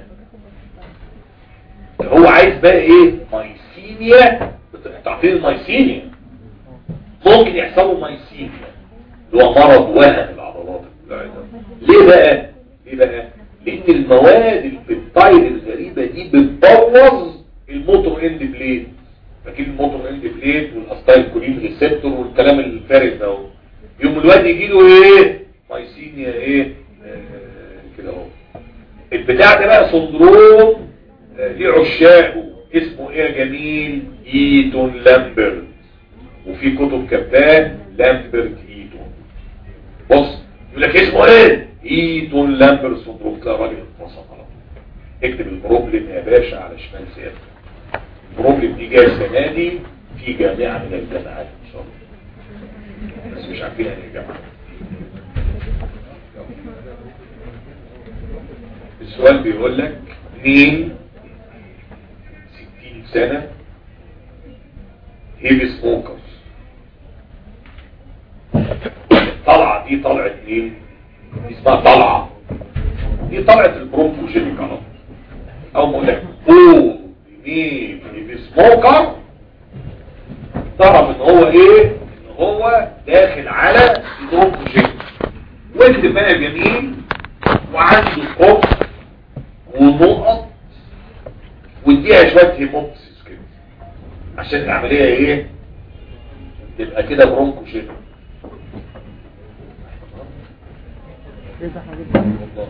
ده هو عايز بقى ايه مايسينيا تعطيه المايسينيا ممكن يحصل له مايسينيا اللي هو مرض وهن العضلات البلعيدة. ليه بقى ليه بقى لان المواد البيبتايد الغريبه دي بتبوظ الموتور اند بليد فاكرين الموتور اند بليد والاستايل كولين ريسبتور والكلام الفارغ ده اهو يوم الواد يجي له ايه مايسينيا ايه آه كده اهو البتاع ده بقى سندروم آه، ليه عشاقه اسمه ايه يا جميل ايتون لامبرت وفي كتب كتاب لامبرت ايتون بص يقول لك اسمه ايه ايتون لامبرت سندروم تلاقي راجل اتفصل على طول اكتب البروبلم يا باشا على شمال سيادتك البروبلم دي جايه السنه دي في جامعه من الجامعات ان شاء الله بس مش عارفين يعني ايه جامعه السؤال بيقول لك مين 60 سنة هيفي سموكرز الطلعة دي طلعت مين دي اسمها طلعة دي طلعت البرونكوجينيك على طول او ما اقول لك او مين هيفي سموكر تعرف ان هو ايه ان هو داخل على البرونكوجينيك واكتب بقى يا جميل وعنده خوف ونقط واديها شوية هيموبسيس كده عشان العملية ايه تبقى كده برونكو شيء ايه ده حاجة والله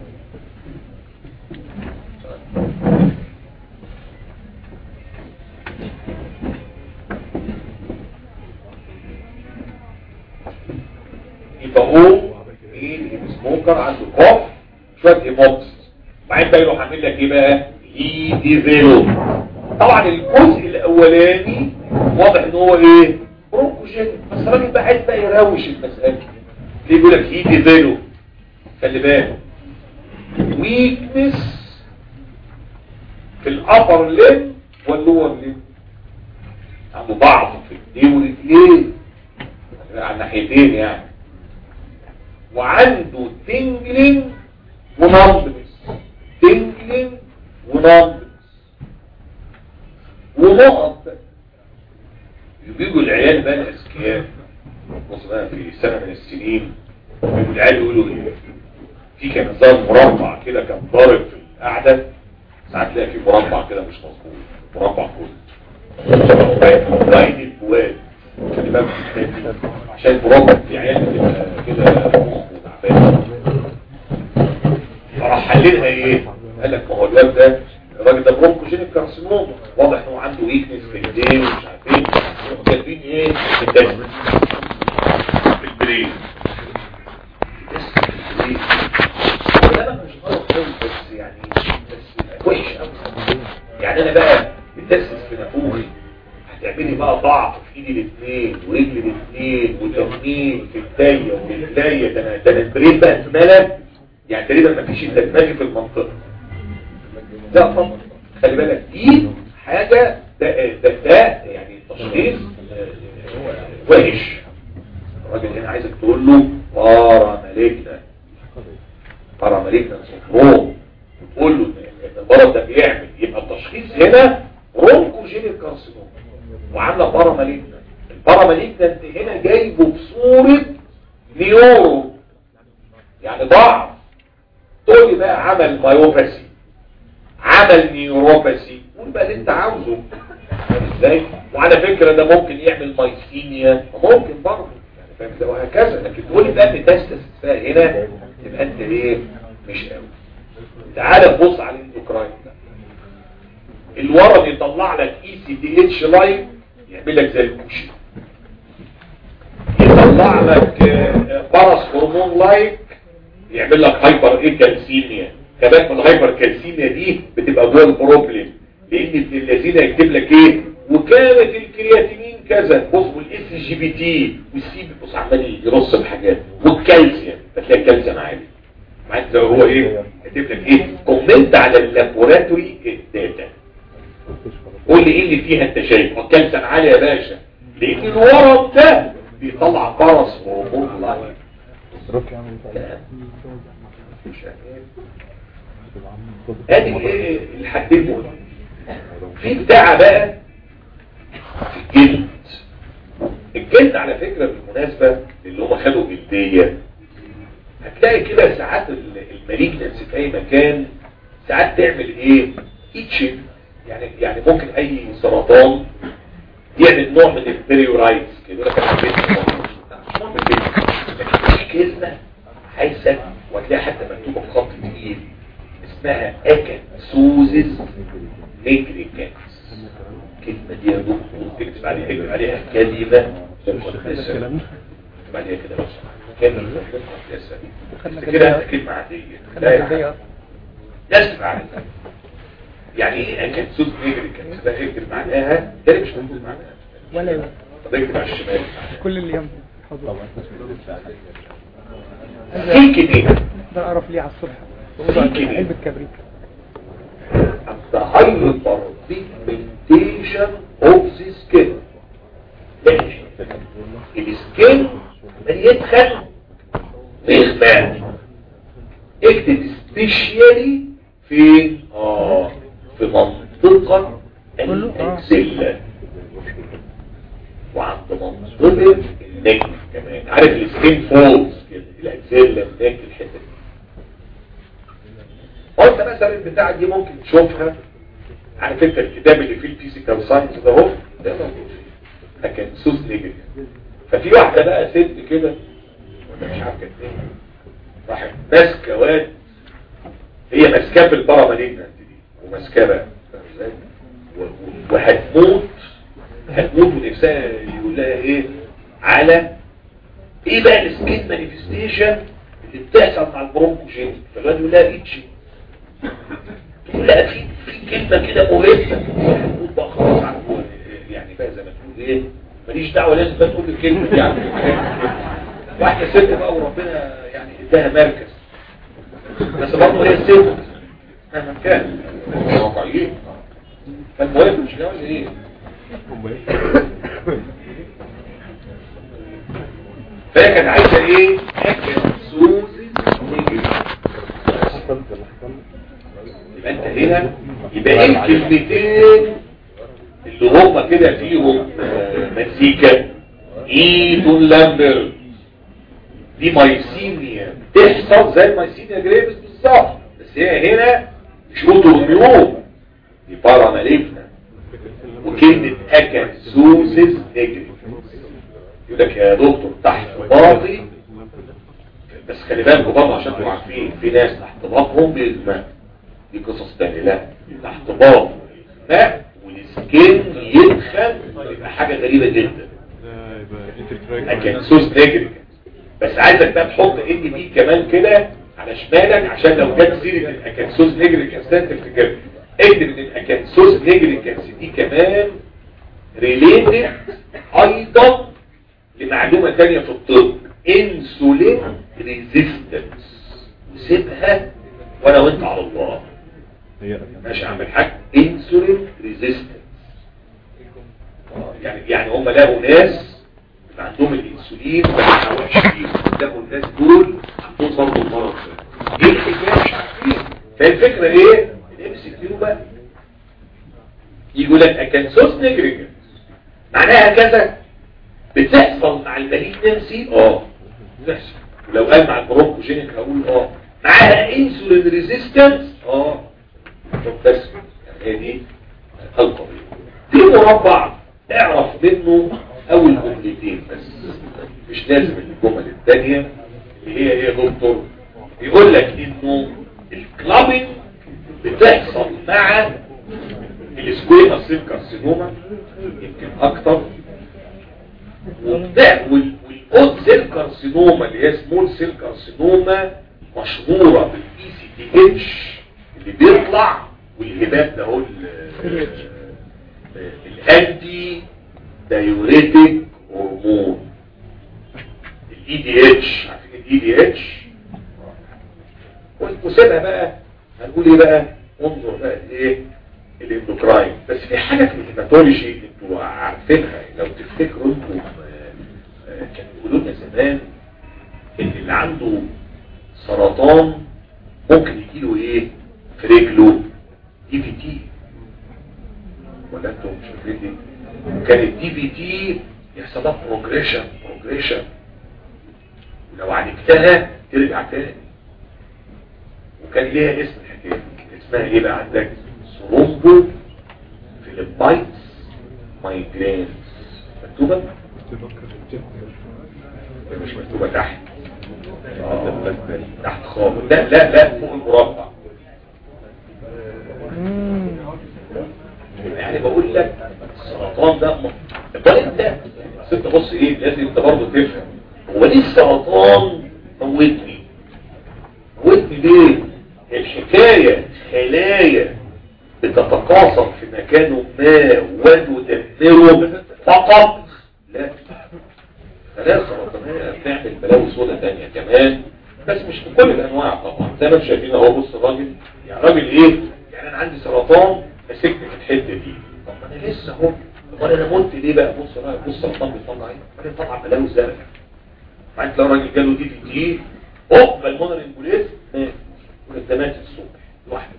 يبقى هو مين السموكر عنده كوف شوية هيموبسيس بعدين بقى يروح عامل لك ايه بقى اي ديفيلوب طبعا الجزء الاولاني واضح ان هو ايه برونكوجين بس الراجل بقى عايز بقى يروش المسألة ليه بيقول لك اي ديفيلوب خلي بالك ويكنس في الابر ليم واللور ليم عنده ضعف في ايديه ورجليه على الناحيتين يعني وعنده تنجلين ونمبنس تنجلين ونمبنس ونقط بقى. بيجوا العيال بقى الاذكياء بص بقى في سنه من السنين بيجوا العيال يقولوا ايه في كان نظام مربع كده كان ضارب في القعده ساعات تلاقي في مربع كده مش مظبوط مربع كله رايد البواد خلي بالك من الحتة دي. عشان المربع في عيال بتبقى كده مخ وتعبان فراح حللها ايه قال لك ما هو الواد ده الراجل ده برونكوجينيك كارسينوما واضح ان هو عنده ويكنس في ايديه ومش عارف ايه يروحوا كاتبين ايه في الدم في البرين التست في البرين هو ده بقى مش غلط قوي بس يعني بس وحش قوي يعني انا بقى بتسس في نافوخي هتعملي بقى ضعف في ايدي الاثنين ورجلي الاثنين وتنميل في ايديا ورجليا ده انا ده انا البرين بقى اتملى يعني تقريبا ما فيش الا دماغي في المنطقه لا طبعا خلي بالك دي حاجه ده ده, ده يعني تشخيص آه، وحش الراجل هنا عايزك تقول له بارا مالكنا بارا مالكنا سندروم وتقول له ان المرض ده بيعمل يبقى التشخيص هنا برونكوجينيك كارسينوم وعامله بارا مالكنا البارا مالكنا انت هنا جايبه بصوره نيورو يعني ضعف تقول لي بقى عمل مايوباسي عمل نيوروباسي قول بقى اللي انت عاوزه فاهم ازاي وعلى فكرة ده ممكن يعمل مايسينيا ممكن برضه يعني فاهم ده وهكذا لكن تقول لي بقى بتستس بقى هنا تبقى انت ايه مش قوي تعال نبص على الاندوكراين ده الورم يطلع لك اي سي دي اتش لاين يعمل لك زي الكوشي يطلع لك باراس هرمون لايك يعمل لك هايبر ايه كالسيميا كمان من الهايبر كالسيميا دي بتبقى جوه البروبلم لان ابن الذين يكتب لك ايه وكانت الكرياتينين كذا بص والاس جي بي تي والسي بي بص عمال يرص بحاجات والكالسيوم فتلاقي الكالسيوم عالي مع انت هو ايه كاتب لك ايه كومنت على اللابوراتوري داتا قول لي ايه اللي فيها انت شايف الكالسيوم عالي يا باشا لان الورم ده بيطلع بارس هرمون لايف ادي ايه الحدين دول في بتاع بقى في الجلد الجلد على فكرة بالمناسبة اللي هم خدوا جلدية هتلاقي كده ساعات الماليجنس في اي مكان ساعات تعمل ايه ايتشن يعني يعني ممكن اي سرطان يعمل نوع من البريورايتس كده يقول لك انا عملت مش مهم كده لكن في كلمه عايزك وهتلاقي حتى مكتوبه بخط تقيل اسمها اكنسوزس نيجريكانس الكلمه دي يا دكتور تكتب عليها اكتب عليها كلمه مقدسه اكتب عليها كده لو سمحت كلمه مقدسه بس كده كلمه عاديه لا يكتب عليها يعني ايه اكنسوز نيجريكانس ده اكتب معناها ده مش موجود معناها ولا يوم طب اكتب على الشمال كل اللي يوم حضور في كده ده اعرف ليه على الصبح في كده. علبة كبريت the hyperpigmentation of the skin ماشي السكين من يدخل بإخماد اكتب سبيشيالي في اه في منطقة كله؟ آه. الاكسلة وعند منطقة النجم كمان عارف السكين فولز كده الاكسلة النجم الحتة دي قلت مثلا البتاعة دي ممكن تشوفها عارف انت الكتاب اللي فيه الفيزيكال ساينس ده اهو ده موجود فيه لكن سوس نيجاتيف ففي واحدة بقى ست كده ولا مش عارف كانت ايه راحت ماسكة واد هي ماسكاه في الباراماليجنت دي وماسكاه بقى فاهم ازاي؟ و- و- وهتموت هتموت ونفسها يقول لها ايه على ايه بقى السكين مانيفستيشن اللي بتحصل مع البرونكوجين فالواد يقول لها ايتشي تقول لا في في كلمه كده مهمه المفروض بقى خلاص على طول يعني بقى زي ما تقول ايه ماليش دعوه لازم بقى تقول الكلمه دي يعني واحده ست بقى وربنا يعني اداها مركز بس برضه هي ست مهما كان واقعيين فالمهم مش جواز ايه فهي كانت عايزه ايه؟ سوزي يبقى انت هنا يبقى ايه الكلمتين اللي هم كده فيهم آه، مزيكا ايدون لامبر دي مايسينيا تحصل زي المايسينيا جريفز بالظبط بس هي هنا مش اوتوميون دي باراماليفنا وكلمة اكنسوزز نجري يقول لك يا دكتور تحت باطي بس خلي بالكوا برضه عشان تبقوا عارفين في ناس تحت باطهم بيغمى دي قصص تانية لا تحت باط ماء والسكين يدخل يبقى حاجة غريبة جدا اكنسوز نجري بس عايزك بقى تحط ان دي كمان كده على شمالك عشان لو جت سيره الاكنسوز نجري كانسان تفتكر اكتب ان الاكنسوز نجري كانس دي كمان ريليتد ايضا لمعلومه ثانيه في الطب انسولين ريزيستنس وسيبها وانا وانت على الله ماشي يا عم الحاج انسولين ريزيستنس يعني يعني هم لقوا ناس يبقى عندهم الانسولين بقى وحشين لقوا الناس دول عندهم برضه المرض ده ايه الحكايه مش عارفين فالفكره ايه الام سي كيو بقى يقول لك اكنسوس نيجريجنس معناها كذا بتحصل مع الماليجنسي اه بتحصل ولو قال مع البرونكوجينيك هقول اه معاها انسولين ريزيستنس اه طب بس يعني هي دي القضيه في مربع اعرف منه اول جملتين بس مش لازم الجمل الثانيه اللي هي ايه يا دكتور يقول لك انه الكلابنج بتحصل مع السكويما سيل كارسينوما يمكن اكتر وبتاع والاوت سيل كارسينوما اللي هي سمول سيل كارسينوما مشهوره بالاي سي تي اتش اللي بيطلع والهبات ده هو ال- انتي دايوريتك هرمون الاي دي اتش عارفين الاي دي اتش وسيبها بقى هنقول ايه بقى انظر بقى ايه الاندوكراين بس في حاجه في الهيماتولوجي انتوا عارفينها لو تفتكروا انتوا آه، آه، كانوا يقولوا لنا زمان ان اللي عنده سرطان ممكن يجيله ايه في رجله دي في تي ولا انتوا مش فاكرين دي كان الدي في تي يحصل لها بروجريشن بروجريشن ولو عالجتها ترجع تاني وكان ليها اسم الحكايه اسمها ايه بقى عندك ثرومبو فيليبايتس مايجرينز مكتوبه هي مش مكتوبه تحت آه، تحت خالص لا لا لا فوق المربع مم. يعني بقول لك السرطان ده الطريق ده بس انت بص ايه لازم انت برضه تفهم هو ليه السرطان موتني موتني ليه الحكاية خلايا بتتقاصر في مكان ما وتدمره فقط لا خلايا السرطانية بتعمل بلاوي سودة تانية كمان بس مش بكل الانواع طبعا زي ما انتم شايفين اهو بص الراجل يعني راجل ايه يعني انا عندي سرطان مسكني في الحته دي طب ما انا لسه اهو طب انا مت ليه بقى بص بقى بص السرطان بيطلع ايه بعدين طلع بلاوي زرقاء بعدين تلاقي الراجل جاله دي في تي هوب بالمونر امبوليس مات وانت مات الصبح لوحدك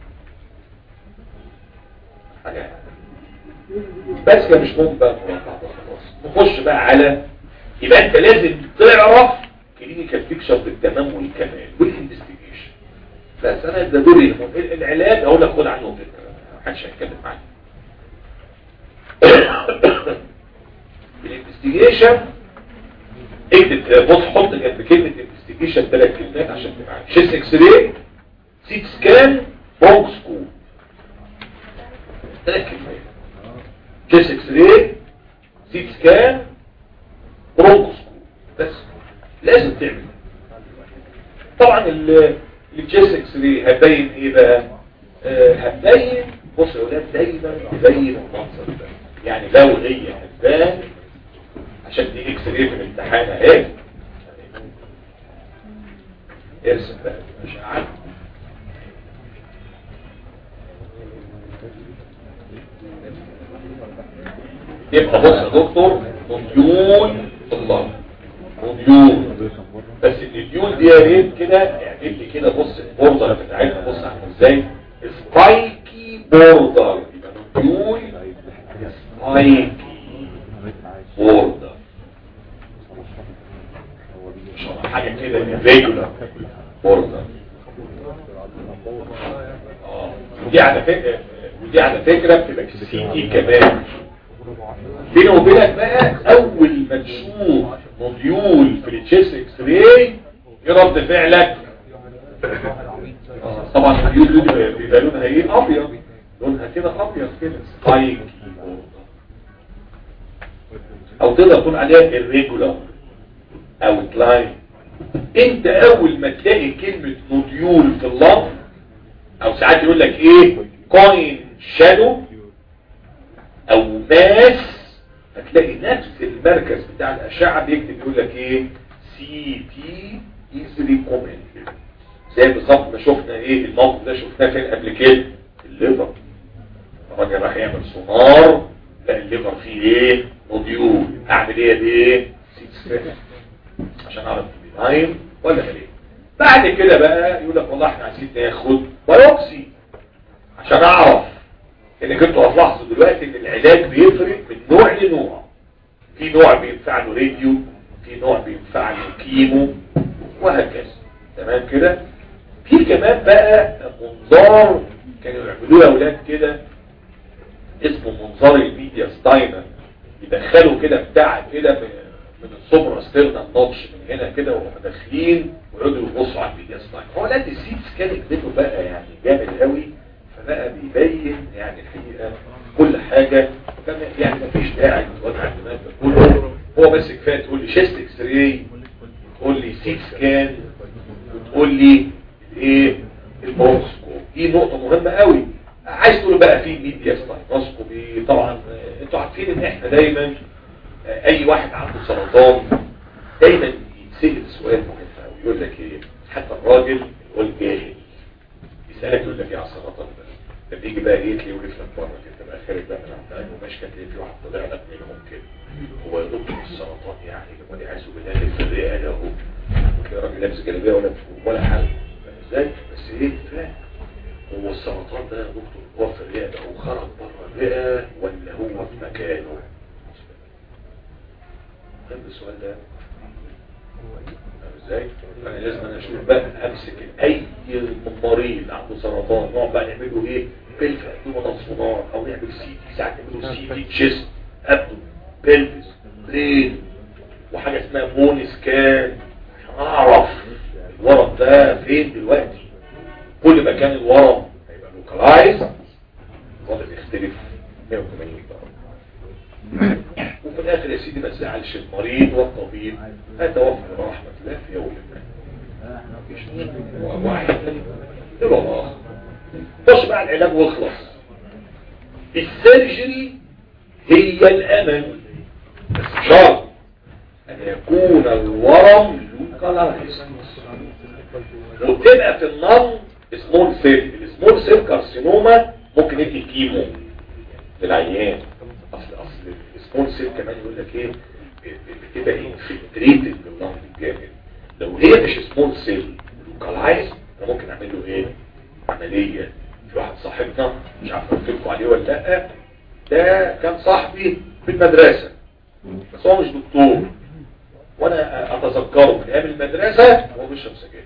حاجه بس كده مش ممكن بقى مربع ده خلاص نخش بقى على يبقى انت لازم تعرف كلينيكال بيكشر بالتمام والكمال والانفستيجيشن بس انا ده دوري العلاج اقول لك خد عنه فكره محدش هيتكلم معايا الانفستيجيشن اكتب بص حط جنب كلمه انفستيجيشن ثلاث كلمات عشان تبقى عارف شيست اكس راي سيت سكان برونكسكوب ثلاث كلمات شيست اكس راي سيت سكان برونكسكوب بس لازم تعمل طبعا الجيس اكس راي هتبين ايه بقى آه، هتبين بص يا ولاد دايما تبين المنظر ده يعني لو هي هتبان عشان دي اكس راي في الامتحان اهي ارسم بقى الاشعاعات يبقى بص يا دكتور مديول الله مديول بس الديول دي يا ريت كده اعمل لي كده بص البوردر بتاعتها بص عامل ازاي سبايكي بوردر يبقى مديول سبايكي بوردر مش هو حاجه كده ريجولار بوردر اه ودي على فكره ودي على فكره بتبقى سي تي كمان بيني وبينك بقى اول ما تشوف موديول في التشيست اكس راي ايه رد فعلك آه، طبعا الموديول دي بيبقى لونها ايه ابيض لونها كده ابيض كده سبايك او تقدر تقول عليها الريجولار او كلاين انت اول ما تلاقي كلمة موديول في اللفظ او ساعات يقول لك ايه كوين شادو او ماس هتلاقي نفس المركز بتاع الاشعة بيكتب يقول لك ايه سي تي ايزلي كومنت زي بالظبط ما شفنا ايه الموقف ده شفناه فين قبل كده الليفر الراجل راح يعمل سونار لا الليفر فيه ايه موديول اعمل ايه بايه سيت سكان عشان اعرف بناين ولا مليء بعد كده بقى يقول لك والله احنا عايزين ناخد بايوبسي عشان اعرف انك انتوا هتلاحظوا دلوقتي ان العلاج بيفرق من نوع لنوع في نوع بينفع له راديو في نوع بينفع له كيمو وهكذا تمام كده في كمان بقى منظار كانوا يعملوه اولاد كده اسمه منظار الميديا ستاينر يدخلوا كده بتاع كده من- من السوبرا ستيرنا نوتش من هنا كده وهم داخلين ويقعدوا يبصوا على الميديا ستاينر هو لا السيت سكان كده بقى يعني جامد قوي فبقى بيبين يعني الحقيقه كل حاجه كما يعني مفيش داعي تتوجع الدماغ ده كله هو بس كفايه تقول لي شيست اكس راي تقول لي سيت سكان وتقول لي ايه البروسكوب دي نقطه مهمه قوي عايز تقول بقى في ميديا ستاينوسكوبي طبعا دايما آه، اي واحد عنده سرطان دايما يتسأل سؤال مهم قوي يقول لك ايه حتى الراجل اللي هو الجاهل يسألك يقول لك ايه على السرطان ده ده بيجي بقى ايه تلاقيه وقف لك بره كده بقى خارج بقى من عند قلبه ماشي كده تلاقي في واحد طلع لك منهم كده هو يا دكتور السرطان يعني ولا عايزه بالله في الرئه له وتلاقي راجل لابس جلابيه ولا ولا حاجه فاهم ازاي بس ايه فاهم هو السرطان ده يا دكتور هو في الرئه ده هو خرج بره الرئه ولا هو في مكانه فاهم السؤال ده فاهم ازاي انا لازم انا اشوف بقى امسك اي مريض عنده سرطان نقعد بقى نعمله ايه بلف ابدومينال سونار او نعمل سي تي ساعات نعمله سي تي تشيست ابدو بلفس برين وحاجه اسمها بون سكان عشان اعرف الورم ده فين دلوقتي كل ما كان الورم هيبقى لوكالايز الوضع بيختلف 180 درجه وفي الاخر يا سيدي ما تزعلش المريض والطبيب هتوفى برحمه الله في يوم ما مفيش واحد يبقى الله خش بقى العلاج واخلص السيرجري هي الامل بس شرط ان يكون الورم لوكالايز وتبقى في النظم سمول سيل السمول سيل كارسينوما ممكن يدي كيمو للعيان اصل اصل السمول سيل كمان يقول لك ايه بتبقى انفلتريتد بالنظم الجامد لو هي مش سمول سيل لوكالايز انا ممكن اعمل له ايه عمليه في واحد صاحبنا مش عارف قلت لكم عليه ولا لا ده كان صاحبي في المدرسه بس هو مش دكتور وانا اتذكره من ايام المدرسه وهو بيشرب سجاير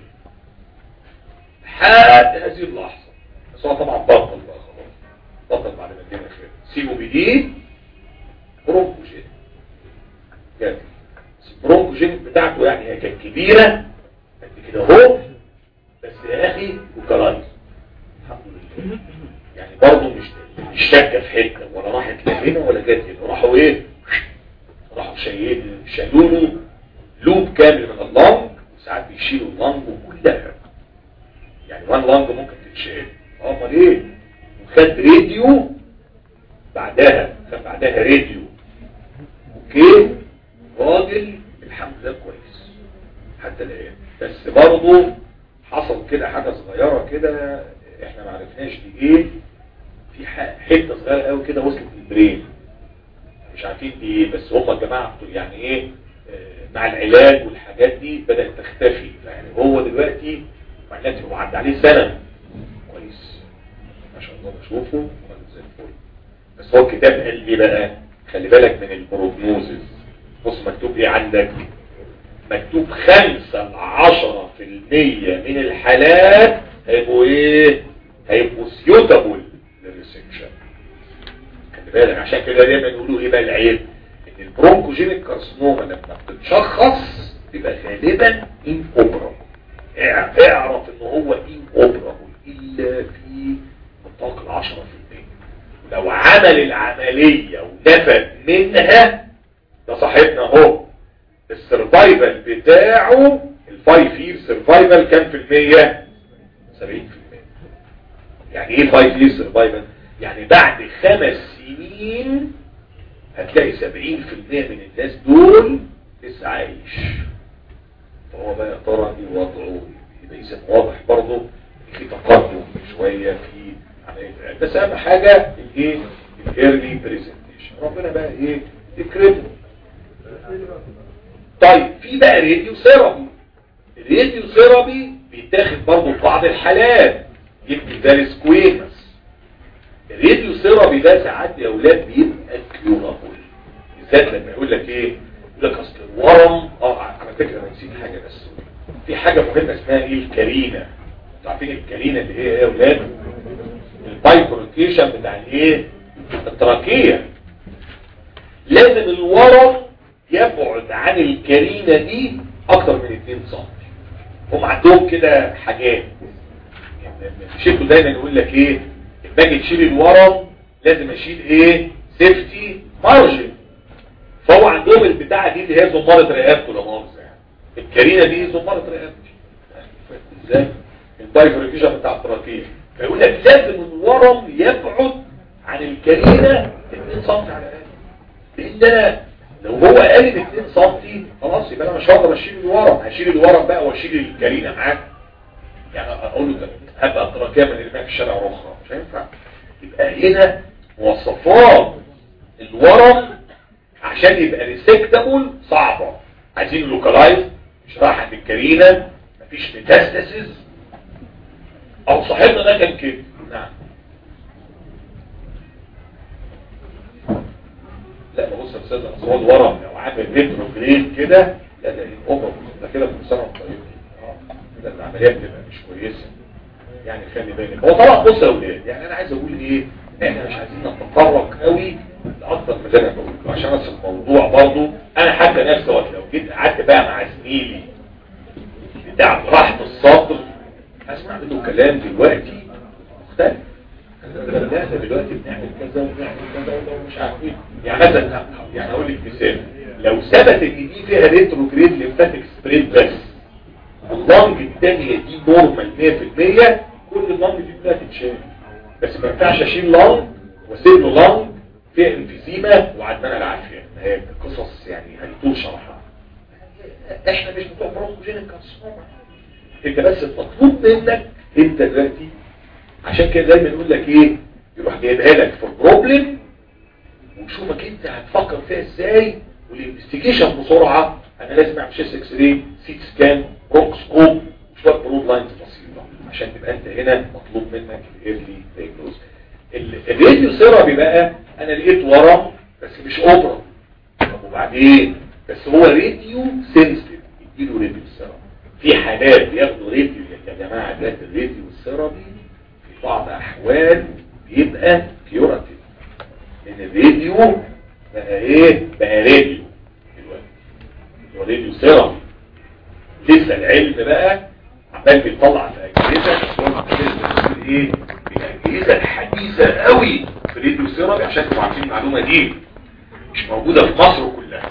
لحد هذه اللحظه بس هو طبعا بطل بقى خلاص بطل بعد ما الدنيا خير سيبه بدي برونكوجين يعني البرونكوجين بتاعته يعني هي كانت كبيره قد كده اهو بس يا اخي وكلايز الحمد لله يعني برضه مش مش شاكه في حته ولا راحت لا هنا ولا جت هنا راحوا ايه راحوا شايلين شالوا له لوب كامل من اللنج وساعات بيشيلوا اللنج كلها يعني وان لنج ممكن تتشال امال ايه وخد راديو بعدها خد بعدها راديو اوكي راجل الحمد لله كويس حتى الان بس برضه حصل كده حاجه صغيره كده احنا ما عرفناش دي ايه في ح- حته صغيره قوي كده وصلت للبرين مش عارفين دي ايه بس هم الجماعه بتوع يعني ايه آه، مع العلاج والحاجات دي بدات تختفي يعني هو دلوقتي مع دلوقتي هو عدى عليه سنه كويس ما شاء الله بشوفه راجل زي الفل بس هو الكتاب قال لي بقى خلي بالك من البروجنوزز بص مكتوب ايه عندك مكتوب خمسة لعشرة في المية من الحالات هيبقوا ايه هيبقوا سيوتابل للريسكشن خلي بالك عشان كده دايما يقولوا ايه بقى العيب ان البرونكوجينيك كارسينوما لما بتتشخص بيبقى غالبا ان اوبرا اعرف ان هو ان اوبرا الا في نطاق العشرة في المية لو عمل العملية ونفد منها ده صاحبنا اهو السرفايفل بتاعه الفايف يير سرفايفل كام في المية 70 في المية يعني ايه فايف يير سرفايفل يعني بعد خمس سنين هتلاقي 70 في المية من الناس دول لسه عايش فهو بقى يا ترى ايه وضعه يبقى اذا واضح برضه في تقدم شوية في عملية العلاج. بس اهم حاجة الايه الايرلي بريزنتيشن ربنا بقى ايه يكرمه طيب في بقى راديو ثيرابي الراديو ثيرابي بيتاخد برضه في بعض الحالات يمكن ده السكويمس الراديو ثيرابي ده ساعات يا اولاد بيبقى كيورابل بالذات لما يقول لك ايه يقول لك اصل الورم اه على فكره انا نسيت حاجه بس في حاجه مهمه اسمها ايه الكارينا انتوا عارفين الكارينا اللي هي ايه يا اولاد البايبريكيشن بتاع الايه التراكيه لازم الورم يبعد عن الكرينة دي اكتر من 2 سم هم عندهم كده حاجات شيكو دايما يقول لك ايه لما اجي تشيل الورم لازم اشيل ايه سيفتي مارجن فهو عندهم البتاعه دي اللي هي زماره رقبته لا مؤاخذه يعني الكرينه دي زماره رقبتي ازاي البايفوريكيشن بتاع التراكيه فيقول لك لازم الورم يبعد عن الكرينه 2 سم على الاقل لان انا لو هو قال 2 سم خلاص يبقى انا مش هقدر اشيل الورم هشيل الورم بقى واشيل الكرينه معاك يعني اقول له هبقى التراكيه من اللي في الشارع اخرى مش هينفع يبقى هنا مواصفات الورم عشان يبقى ريسكتابل صعبه عايزين لوكالايز مش رايح عند الكرينه مفيش ميتاستاسيس او صاحبنا ده كان كده نعم لا بص يا استاذ اصل هو الورم لو عامل ريتروجريد كده لا ده الاوبر ده كده كل سنه وانت طيب اه كده العمليه بتبقى مش كويسه يعني خلي بالك هو طبعا بص يا اولاد يعني انا عايز اقول ايه احنا مش عايزين نتطرق قوي لاكتر من اللي انا بقوله عشان بس الموضوع برضه انا حتى نفسي وقت لو جيت قعدت بقى مع زميلي بتاع راحه الصدر اسمع منه كلام دلوقتي مختلف لا ده دلوقتي بنعمل كذا وبنعمل كذا ومش عارف ايه يعني مثلا يعني اقول لك مثال لو ثبت ان دي فيها ريتروجريد ليمفاتيك سبريد بس اللنج الثانيه دي نورمال 100% كل اللنج دي كلها تتشال بس ما ينفعش اشيل لنج واسيب له لنج فيها انفيزيما وعدنا العافيه هي قصص يعني هيطول شرحها احنا مش بتوع بروكوجينيك كارسينوما انت بس المطلوب منك انت دلوقتي عشان كده دايما يقول لك ايه يروح جايبها لك في البروبلم وشوفك انت هتفكر فيها ازاي والانفستيجيشن بسرعه انا لازم اعمل شيست اكس راي سيت سكان بروكسكوب وشويه برود لاينز بسيطه عشان تبقى انت هنا مطلوب منك الايرلي دايجنوز الراديو ثيرابي بقى انا لقيت ورم بس مش اوبرا طب وبعدين بس هو راديو سنسيتيف يديله راديو ثيرابي في حالات بياخدوا راديو يا جماعه ده الراديو ثيرابي في بعض احوال بيبقى كيوراتيف لان الراديو بقى ايه بقى راديو دلوقتي هو راديو ثيرابي لسه العلم بقى عمال بيطلع في اجهزه بتقول ايه الاجهزه الحديثه قوي في الراديو ثيرابي عشان تبقوا عارفين المعلومه دي مش موجوده في مصر كلها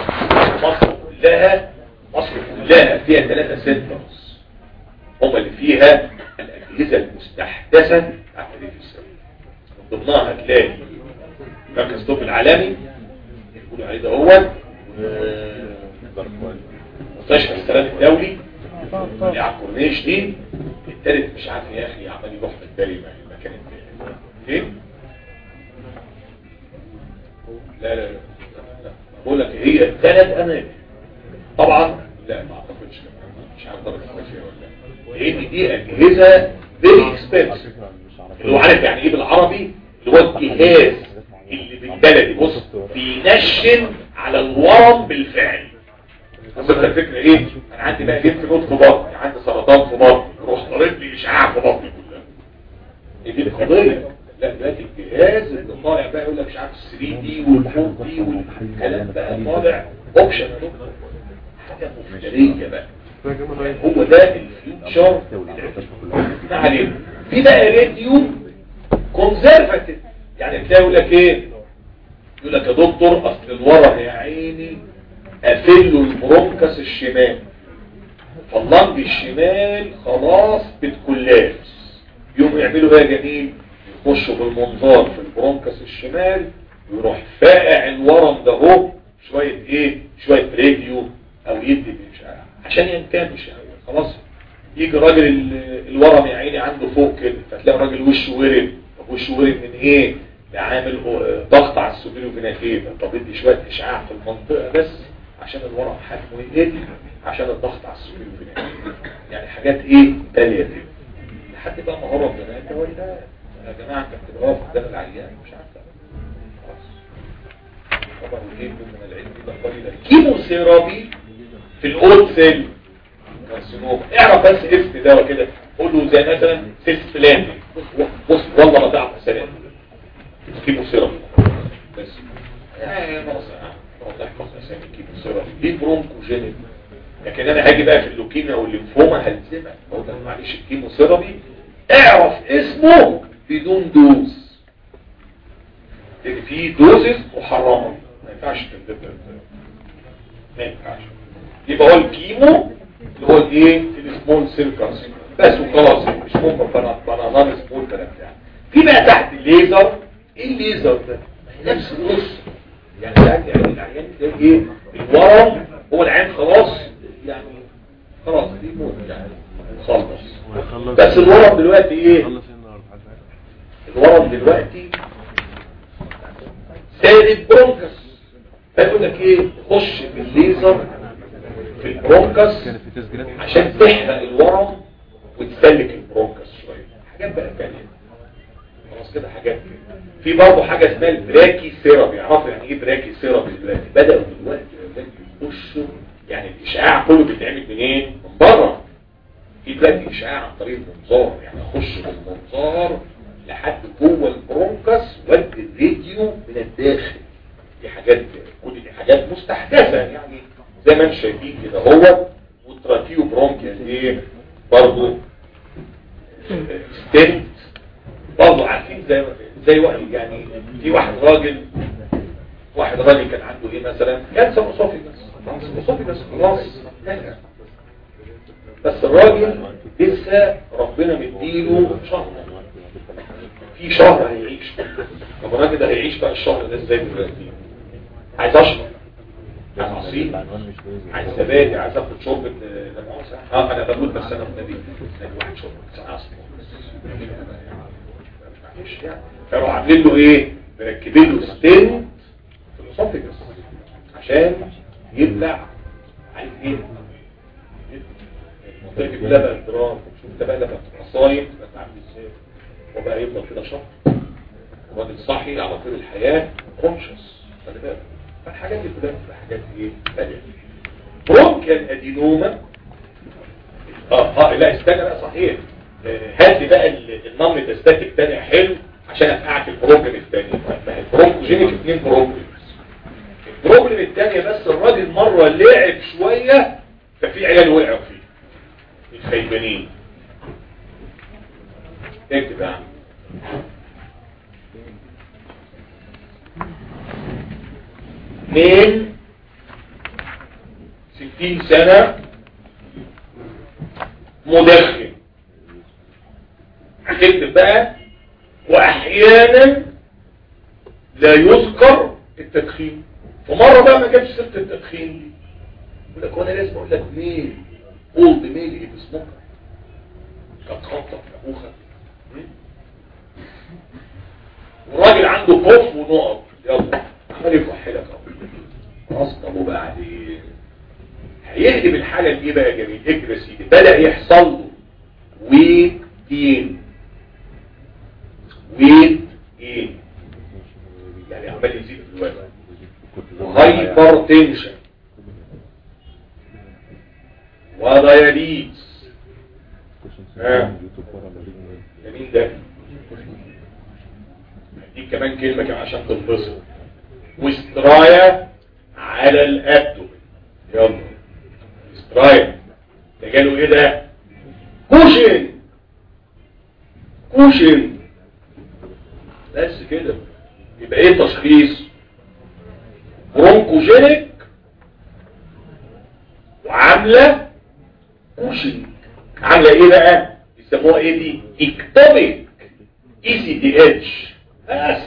مصر كلها مصر كلها فيها ثلاثة سنترز هم اللي فيها الأجهزة المستحدثة بتاعت الراديو ثيرابي من ضمنها هتلاقي مركز الطب العالمي يقولوا عليه ده هو مستشفى السلام الدولي اللي على الكورنيش دي التالت مش عارف يا اخي عمال يروح في بالي المكان التاني فين؟ لا لا لا بقول لك هي الثلاث اماكن طبعا لا ما اعتقدش مش عارف درجه فيها ولا لا لان دي اجهزه فيري اكسبنسيف اللي هو عارف يعني ايه بالعربي اللي هو الجهاز اللي بالبلدي بص بينشن على الورم بالفعل بص الفكره ايه انا عندي بقى جبت نوت في بطني عندي سرطان في بطني روح ضارب لي اشعاع في بطني كلها ايه دي القضيه لا دلوقتي الجهاز اللي طالع بقى يقول لك مش عارف 3 دي وال4 دي والكلام بقى طالع اوبشن حاجه مفتريه بقى هو ده الفيوتشر ما علينا في بقى راديو كونزرفاتيف يعني تلاقي يقول لك ايه يقول لك يا دكتور اصل الورم يا عيني قافل له البرونكس الشمال فاللنج الشمال خلاص بتكلاس يوم يعملوا ايه يا جميل يخشوا بالمنظار في البرونكس الشمال ويروح فاقع الورم ده هو شوية ايه شوية راديو او يدي مش عارف عشان ينكمش يعني خلاص يجي راجل ال- الورم يا عيني عنده فوق كده فتلاقي الراجل وشه ورم طب وشه ورم من ايه ده عامل آه، ضغط على السوبيريو فيناكيفا طب ادي شويه اشعاع في المنطقه بس عشان الورم حجمه يقل عشان الضغط على السوبيريو فيناكيفا يعني حاجات ايه بالياتيف لحد بقى ما هرب زمان ده ولا يا جماعه انت بتبقى واقف قدام العيان مش عارف خلاص طبعا وجيب من العلم ده قليلا كيمو ثيرابي في الاولد سيل كارسينوما اعرف بس اسم دواء كده قول له زي مثلا سيس فلان بص بص والله ما تعرف سلام كيمو ثيرابي بس يعني ناقص نقعد نحفظ اسامي كيمو ثيرابي دي برونكوجينيك لكن انا هاجي بقى في اللوكيميا والليمفوما هلزمك اقول لك معلش الكيمو ثيرابي اعرف اسمه بدون دوز لان في دوزز محرمه ما ينفعش تنتبه ما ينفعش يبقى هو الكيمو اللي هو الايه السمول سيل كارسينوما بس وخلاص مش ممكن بنظام سمول كلام بتاع في بقى تحت الليزر ايه الليزر ده ما هي نفس القصه يعني ساعات يعني العيان تلاقي ايه الورم هو العيان خلاص يعني خلاص دي موت يعني خلص بس الورم دلوقتي ايه الورم دلوقتي سالب برونكس فيقول لك ايه خش بالليزر في البرونكس عشان تحرق الورم وتسلك البرونكس شويه حاجات بقى تانية خلاص كده حاجات كده في برضه حاجه اسمها البراكي سيرابي يعرفوا يعني ايه براكي سيرابي دلوقتي بداوا دلوقتي دلوقتي يخشوا يعني الاشعاع كله بيتعمل منين؟ من بره في دلوقتي اشعاع عن طريق المنظار يعني اخش بالمنظار لحد جوه البرونكس وادي الفيديو من الداخل دي حاجات كل دي حاجات مستحدثه يعني زي ما انتم شايفين كده هو والتراكيو برونكيال ايه برضه ستنت برضه عارفين زي زي واحد يعني في واحد راجل واحد راجل كان عنده ايه مثلا كانسر اسوفيجاس اسوفيجاس خلاص نجح. بس الراجل لسه ربنا مديله شهر في شهر هيعيش طب الراجل ده هيعيش بقى الشهر ده ازاي دلوقتي عايز اشرب عايز عصير عايز زبادي عايز اخد شوربه لا مؤاخذه اه انا بموت بس انا النبي ادي واحد شوربه بس انا اصلا معلش يعني كانوا عاملين له ايه مركبين له ستين في الاسوفيجاس عشان يبلع عايز ايه المنطقه دي كلها بقى اضطراب شوف انت بقى لما تبقى صايم تبقى انت عامل ازاي وبقى يفضل كده شهر الراجل صحي على طول الحياه كونشس خلي بالك فالحاجات دي كلها بتبقى حاجات ايه تانية برونكيال ادينوما اه اه لا استنى بقى صحيح آه، هات لي بقى النم داستاتيك تاني حلو عشان افقعك البروبلم الثاني ما هي البرونكوجينيك اثنين بروبلم البروبلم الثانية بس الراجل مرة لعب شوية ففي عيال وقعوا فيه الخيبانين اكتب يا عم اثنين ستين سنة مدخن هتكتب بقى واحيانا لا يذكر التدخين ومرة بقى ما جابش سيرة التدخين دي يقول لك وانا لازم اقول لك ميل اولد ميل ايه بسموك كانت خبطة في اخوخك والراجل عنده خوف ونقط يلا عمال يكحلك اهو خلاص طب وبعدين هيقلب الحالة دي بقى يا جميل اجري يا سيدي بدأ يحصل له ويت جين ويت جين يعني عمال يزيد في الوزن وهايبر تنشن ودياليز ها جميل ده دي كمان كلمة كمان عشان تنبسط واسترايا على الابدومين يلا استرايا ده جاله ايه ده كوشن كوشن بس كده يبقى ايه التشخيص برونكوجينيك وعاملة كوشن عاملة ايه بقى يسموها ايه دي اكتوبيك اي سي دي اتش بس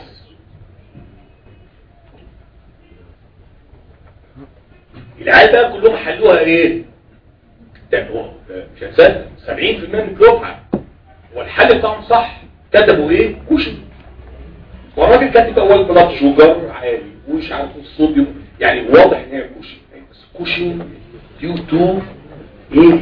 العيال بقى كلهم حلوها ايه ده هو مش هتصدق 70% من الدفعه والحل بتاعهم صح كتبوا ايه كوشن والراجل كاتب اول بلاد شوجر عالي ومش عارف الصوديوم يعني واضح ان هي كوشن بس كوشن ديو تو ايه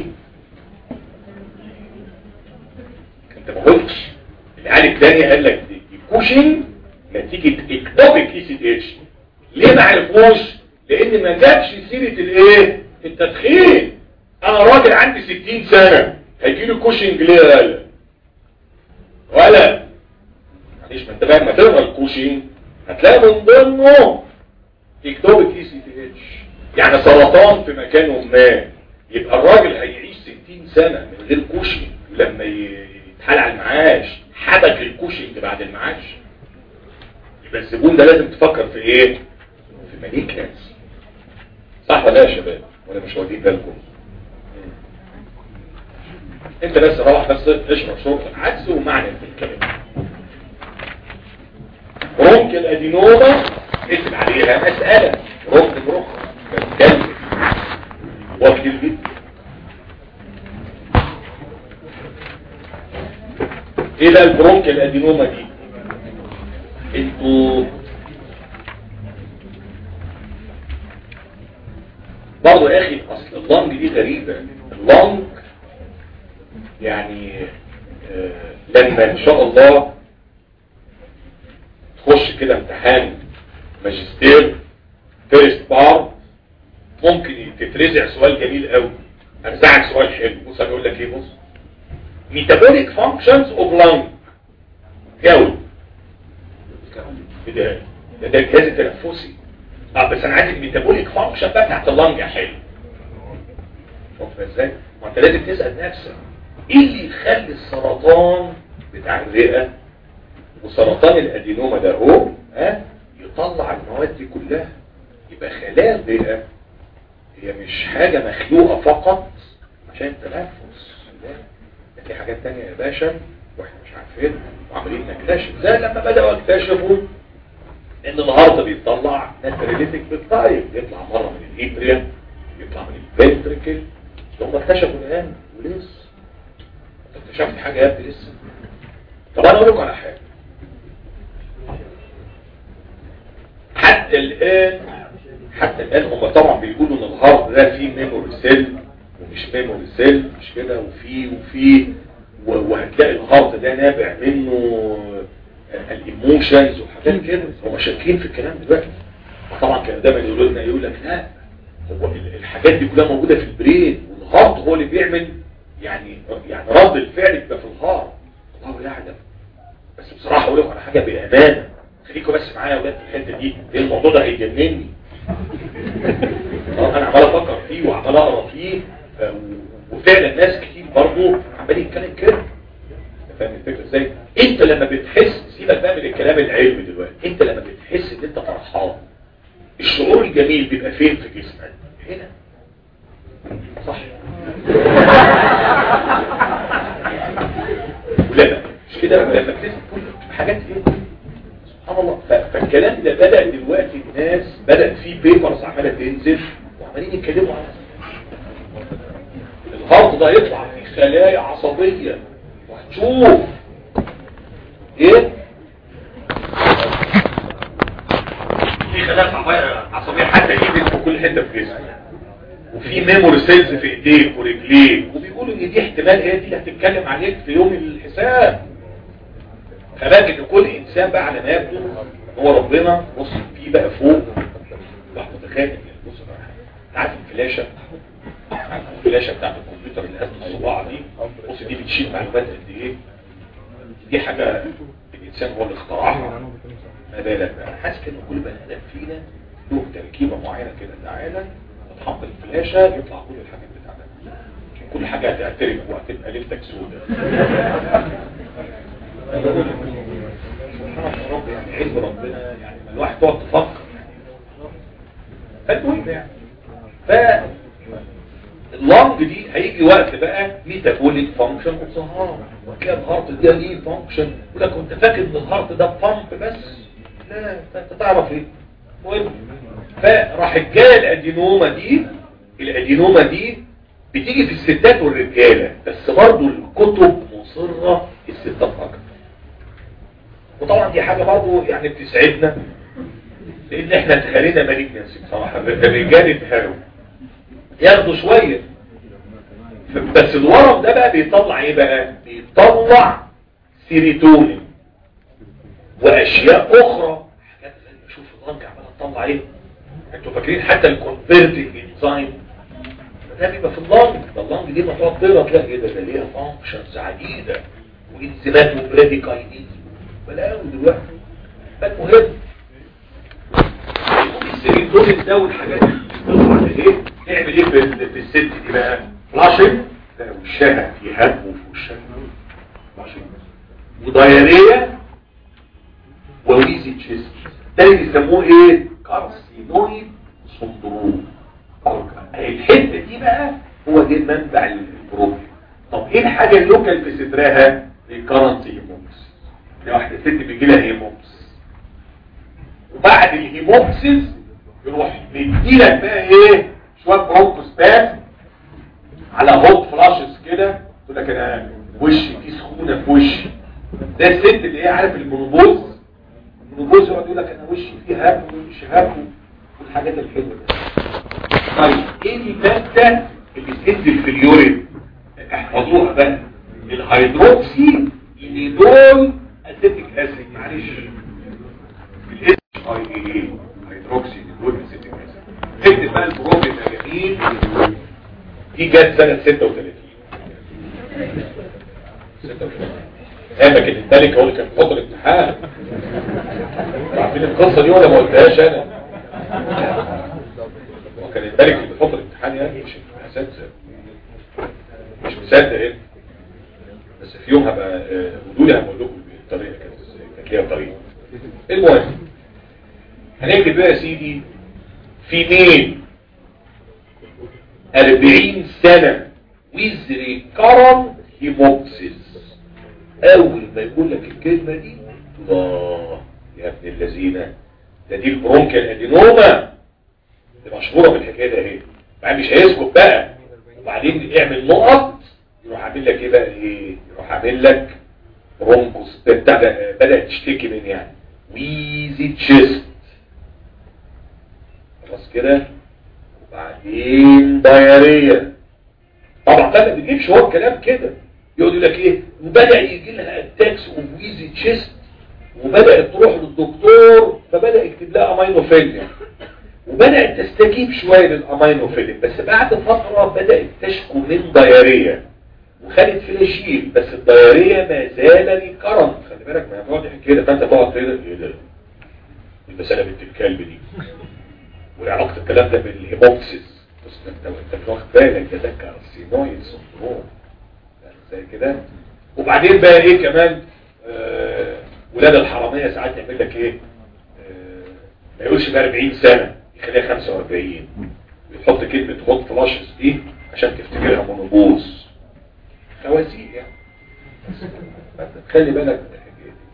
انت ما قلتش العيال الثاني قال لك دي دي كوشن نتيجه اكتوبيك اي سي دي اتش ليه ما عرفوش لان ما جابش سيره الايه التدخين انا راجل عندي 60 سنه هيجي لي كوشنج ليه يا ولا ولا معلش ما انت بقى ما تقرا الكوشنج هتلاقي من ضمنه اكتوبيك اي سي تي اتش يعني سرطان في مكان ما يبقى الراجل هيعيش 60 سنه من غير كوشنج لما يتحال على المعاش حبك الكوشنج بعد المعاش يبقى الزبون ده لازم تفكر في ايه في ماليكنس صح ولا يا شباب ولا مش واخدين بالكم انت بس روح بس اشرب شرب العدس ومعنى في الكلام برونك الادينوما اكتب عليها مسألة ركن بركن بتكلم وكتير جدا ايه بقى البرونك الادينوما دي انتوا برضه يا اخي اصل اللنج دي غريبة اللنج يعني آه لما ان شاء الله تخش كده امتحان ماجستير فيرست بار ممكن تترزع سؤال جميل قوي ارزعك سؤال حلو بص انا اقول لك ايه بص metabolic functions of lung جاوب ده ده ده الجهاز التنفسي اه بس انا عايز الميتابوليك فانكشن بقى بتاعت اللنج يا حلو شوف ازاي ما انت لازم تسال نفسك ايه اللي يخلي السرطان بتاع الرئه وسرطان الادينوما ده هو ها يطلع المواد دي كلها يبقى خلايا الرئه هي مش حاجه مخلوقه فقط عشان التنفس لا ده في حاجات تانية يا باشا واحنا مش عارفين وعمالين نكتشف زي لما بدأوا يكتشفوا ان الهارت بيطلع ناتريليتك بالتايب يطلع مرة من الاتريا يطلع من الفنتريكل هم اكتشفوا الان ولسه انت اكتشفت حاجة يا ابني لسه طب انا اقول لكم على حاجة حتى الان حتى الان هم طبعا بيقولوا ان الهارت ده فيه ميموري سيل ومش ميموري سيل مش كده وفي وفي وهتلاقي الهارت ده نابع منه الايموشنز وحاجات كده هم شاكين في الكلام دلوقتي طبعا كان دايما يقولوا لنا يقول لك لا هو الحاجات دي كلها موجوده في البرين والهارت هو اللي بيعمل يعني يعني رد الفعل بيبقى في الهارت الله يعلم بس بصراحه اقول لكم على حاجه بامانه خليكم بس معايا يا اولاد في الحته دي لان الموضوع ده هيجنني انا عمال افكر فيه وعمال اقرا فيه وفعلا ناس كتير برضه عمال يتكلم كده فاهم الفكره ازاي انت لما بتحس سيبك بقى من الكلام العلمي دلوقتي انت لما بتحس ان انت فرحان الشعور الجميل بيبقى فين في جسمك هنا صح ولا مش كده لما تحس كل حاجات ايه سبحان الله فالكلام ده بدأ دلوقتي الناس بدأ في بيبرز عمالة تنزل وعمالين يتكلموا عنها الهارت ده يطلع فيه خلايا عصبية وهتشوف ايه في خلايا عصبية حتى ايدك في كل حتة في جسمك وفي ميموري سيلز في ايديك ورجليك وبيقولوا ان دي احتمال هي دي اللي هتتكلم عليك في يوم الحساب فباك ان كل انسان بقى على ما يبدو هو ربنا بص فيه بقى فوق واحد متخيل بص بقى عارف الفلاشه الفلاشه بتاعت الكمبيوتر اللي قد الصباع دي بص دي بتشيل معلومات قد ايه دي حاجه الانسان هو اللي اخترعها ما بالك بقى حاسس ان كل بني ادم فينا له تركيبه معينه كده تعالى تحط الفلاشه يطلع كل الحاجات بتاعتك كل حاجه هتعترف وهتبقى ليلتك سوداء سبحان رب يعني عز ربنا يعني ما الواحد تقعد تفكر فالمهم يعني ف اللنج دي هيجي وقت بقى ميتابوليك فانكشن وظهار وتلاقي الهارت ده ليه فانكشن يقول لك انت فاكر ان الهارت ده بامب بس لا انت تعرف ايه المهم فراح جايه الادينوما دي الادينوما دي بتيجي في الستات والرجاله بس برضه الكتب مصره الستات اكتر وطبعا دي حاجة برضه يعني بتسعدنا لان احنا اتخلينا مالجنسي بصراحة الرجال اتهروا ياخدوا شوية بس الورم ده بقى بيطلع ايه بقى بيطلع سيريتونين واشياء اخرى حاجات زي ما اشوف اللنج عماله تطلع ايه انتوا فاكرين حتى الكونفرتنج انزايم ده بيبقى في اللنج ده اللنج دي ما تقعد تقرا تلاقي ايه ده ده ليها فانكشنز عديده وانزيمات وبريديكاينيز بلاقوا دلوقتي فالمهم السيريتونين ده والحاجات اللي بتطلع على ايه نعمل ايه في في الست دي بقى فلاشنج لا وشها في هب وفي وشها فلاشنج ودايريا وويزي تشيست ده اللي بيسموه ايه كارسينويد سندروم الحته دي بقى هو دي منبع البروبلم طب ايه الحاجه اللوكال في صدرها الكارنتي هيموكس دي واحده ست بيجي لها هيموكس بعد الهيموكسيس يروح مديلك بقى ايه شويه برونكوسباس على هوت فلاشز كده تقول لك انا وشي في سخونه في وشي ده الست اللي هي عارف المونوبوز المونوبوز يقعد يقول لك انا وشي فيه هب ووشي هب والحاجات الحلوه دي طيب ايه الماده اللي بتنزل في اليورين احفظوها بقى الهيدروكسي اينيدول اسيتيك اسيد معلش الاتش اي اي هيدروكسي اينيدول اسيتيك اسيد اكتب بقى البروبين يا جميل دي جت سنه 36 36 انا كان الملك هو اللي كان بيحط الامتحان عارفين القصه دي ولا ما قلتهاش انا وكان الملك اللي بيحط الامتحان يعني مش مصدق مش مصدق ايه بس في يوم هبقى آه، قولوا لي هقول لكم الطريقه كانت ازاي كانت ليها طريقه المهم هنكتب بقى يا سيدي في مين 40 سنه with recurrent hemolysis اول ما يقول لك الكلمه دي الله يا ابن اللذينه ده دي البرونكيال ادينوما دي مشهوره بالحكايه ده اهي بعدين مش هيسكت بقى وبعدين اعمل نقط يروح عامل لك ايه بقى ايه يروح عامل لك برونكوس بتاع ده بدات تشتكي من يعني ويزي تشيست خلاص كده وبعدين دايريه طبعا ده ما بيجيبش هو الكلام كده يقعد يقول لك ايه وبدا يجي لها اتاكس اوف ويزي تشيست وبدات تروح للدكتور فبدا يكتب لها امينوفيلين وبدات تستجيب شويه للامينوفيلين بس بعد فتره بدات تشكو من ضياريه وخدت فلاشيل بس الضياريه ما زال ريكرنت خلي بالك ما هتقعد يحكي كده فانت تقعد كده ايه ده المساله بنت الكلب دي وعلاقه الكلام ده بالهيموكسيس بس انت انت مش واخد بالك ده ده كارسينويد سندروم زي كده وبعدين بقى ايه كمان آه ولاد الحراميه ساعات يعمل لك ايه آه ما يقولش بقى 40 سنه يخليها 45 بيحط كلمه هوت فلاشز دي عشان تفتكرها مونوبوز خوازيق يعني فأنت خلي بالك من الحكايه دي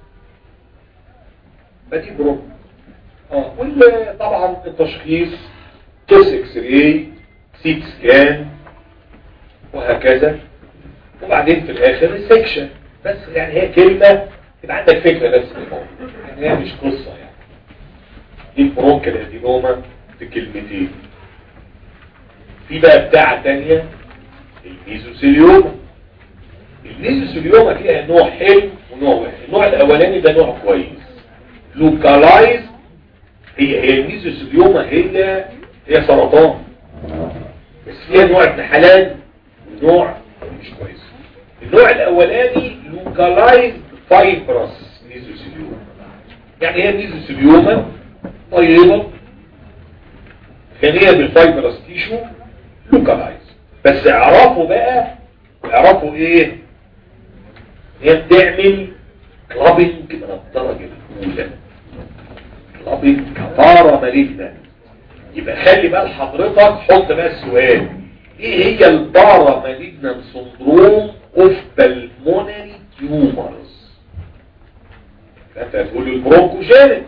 فدي بروب اه وطبعا التشخيص تيس اكس راي سيت سكان وهكذا وبعدين في الاخر السكشن بس يعني هي كلمة يبقى عندك فكرة بس بالموضوع يعني هي مش قصة يعني دي البرونكال ادينوما في كلمتين في بقى بتاعة تانية الميزوسيليوما الميزوسيليوما فيها نوع حلو ونوع وحش النوع الاولاني ده نوع كويس لوكالايز هي هي الميزوسيليوما هي هي سرطان بس فيها نوع ابن حلال ونوع مش كويس النوع الاولاني لوكالايز فايبرس ميزوسيليوما يعني هي ميزوسيليوما طيبه غنيه بالفايبرس تيشو لوكالايز بس اعرفوا بقى اعرفوا ايه هي بتعمل كلابنج من الدرجه الاولى كلابنج كفاره مالجنه يبقى خلي بقى حضرتك حط بقى السؤال ايه هي البارا مالجنان سندروم اوف بالمونري تيومرز فانت هتقول البرونكوجينيك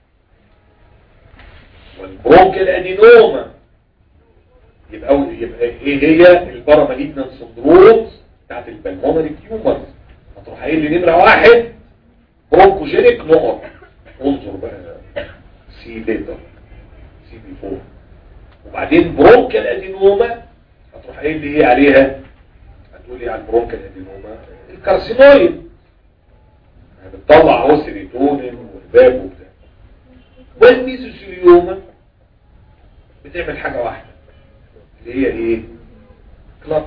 والبرونكال ادينوما يبقى يبقى ايه هي البارا مالجنان سندروم بتاعت البلمونري تيومرز هتروح قايل لي نمره واحد برونكوجينيك نقط انظر بقى سي ليتر سي بي 4 وبعدين برونكال ادينوما هتروح قايل لي ايه عليها هتقول لي على البرونكال ادينوما الكارسينويد بتطلع اهو سيريتونين والباب وبتاع والميزوثيليوما بتعمل حاجه واحده اللي هي ايه كلاب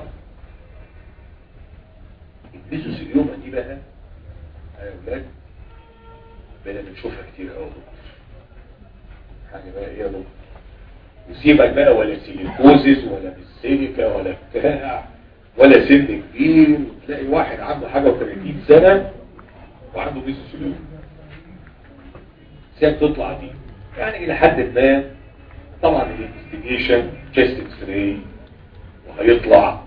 الميزوثيليوما دي بقى يا اولاد بقينا بنشوفها كتير قوي حاجه بقى ايه يا دكتور يسيبك بقى ولا سيليكوزيس ولا بالسيليكا ولا بتاع ولا سن كبير وتلاقي واحد عنده حاجة و30 سنة وعنده ميزوثيليوم سيب تطلع دي يعني الى حد ما طبعا الانفستيجيشن تشيست اكس راي وهيطلع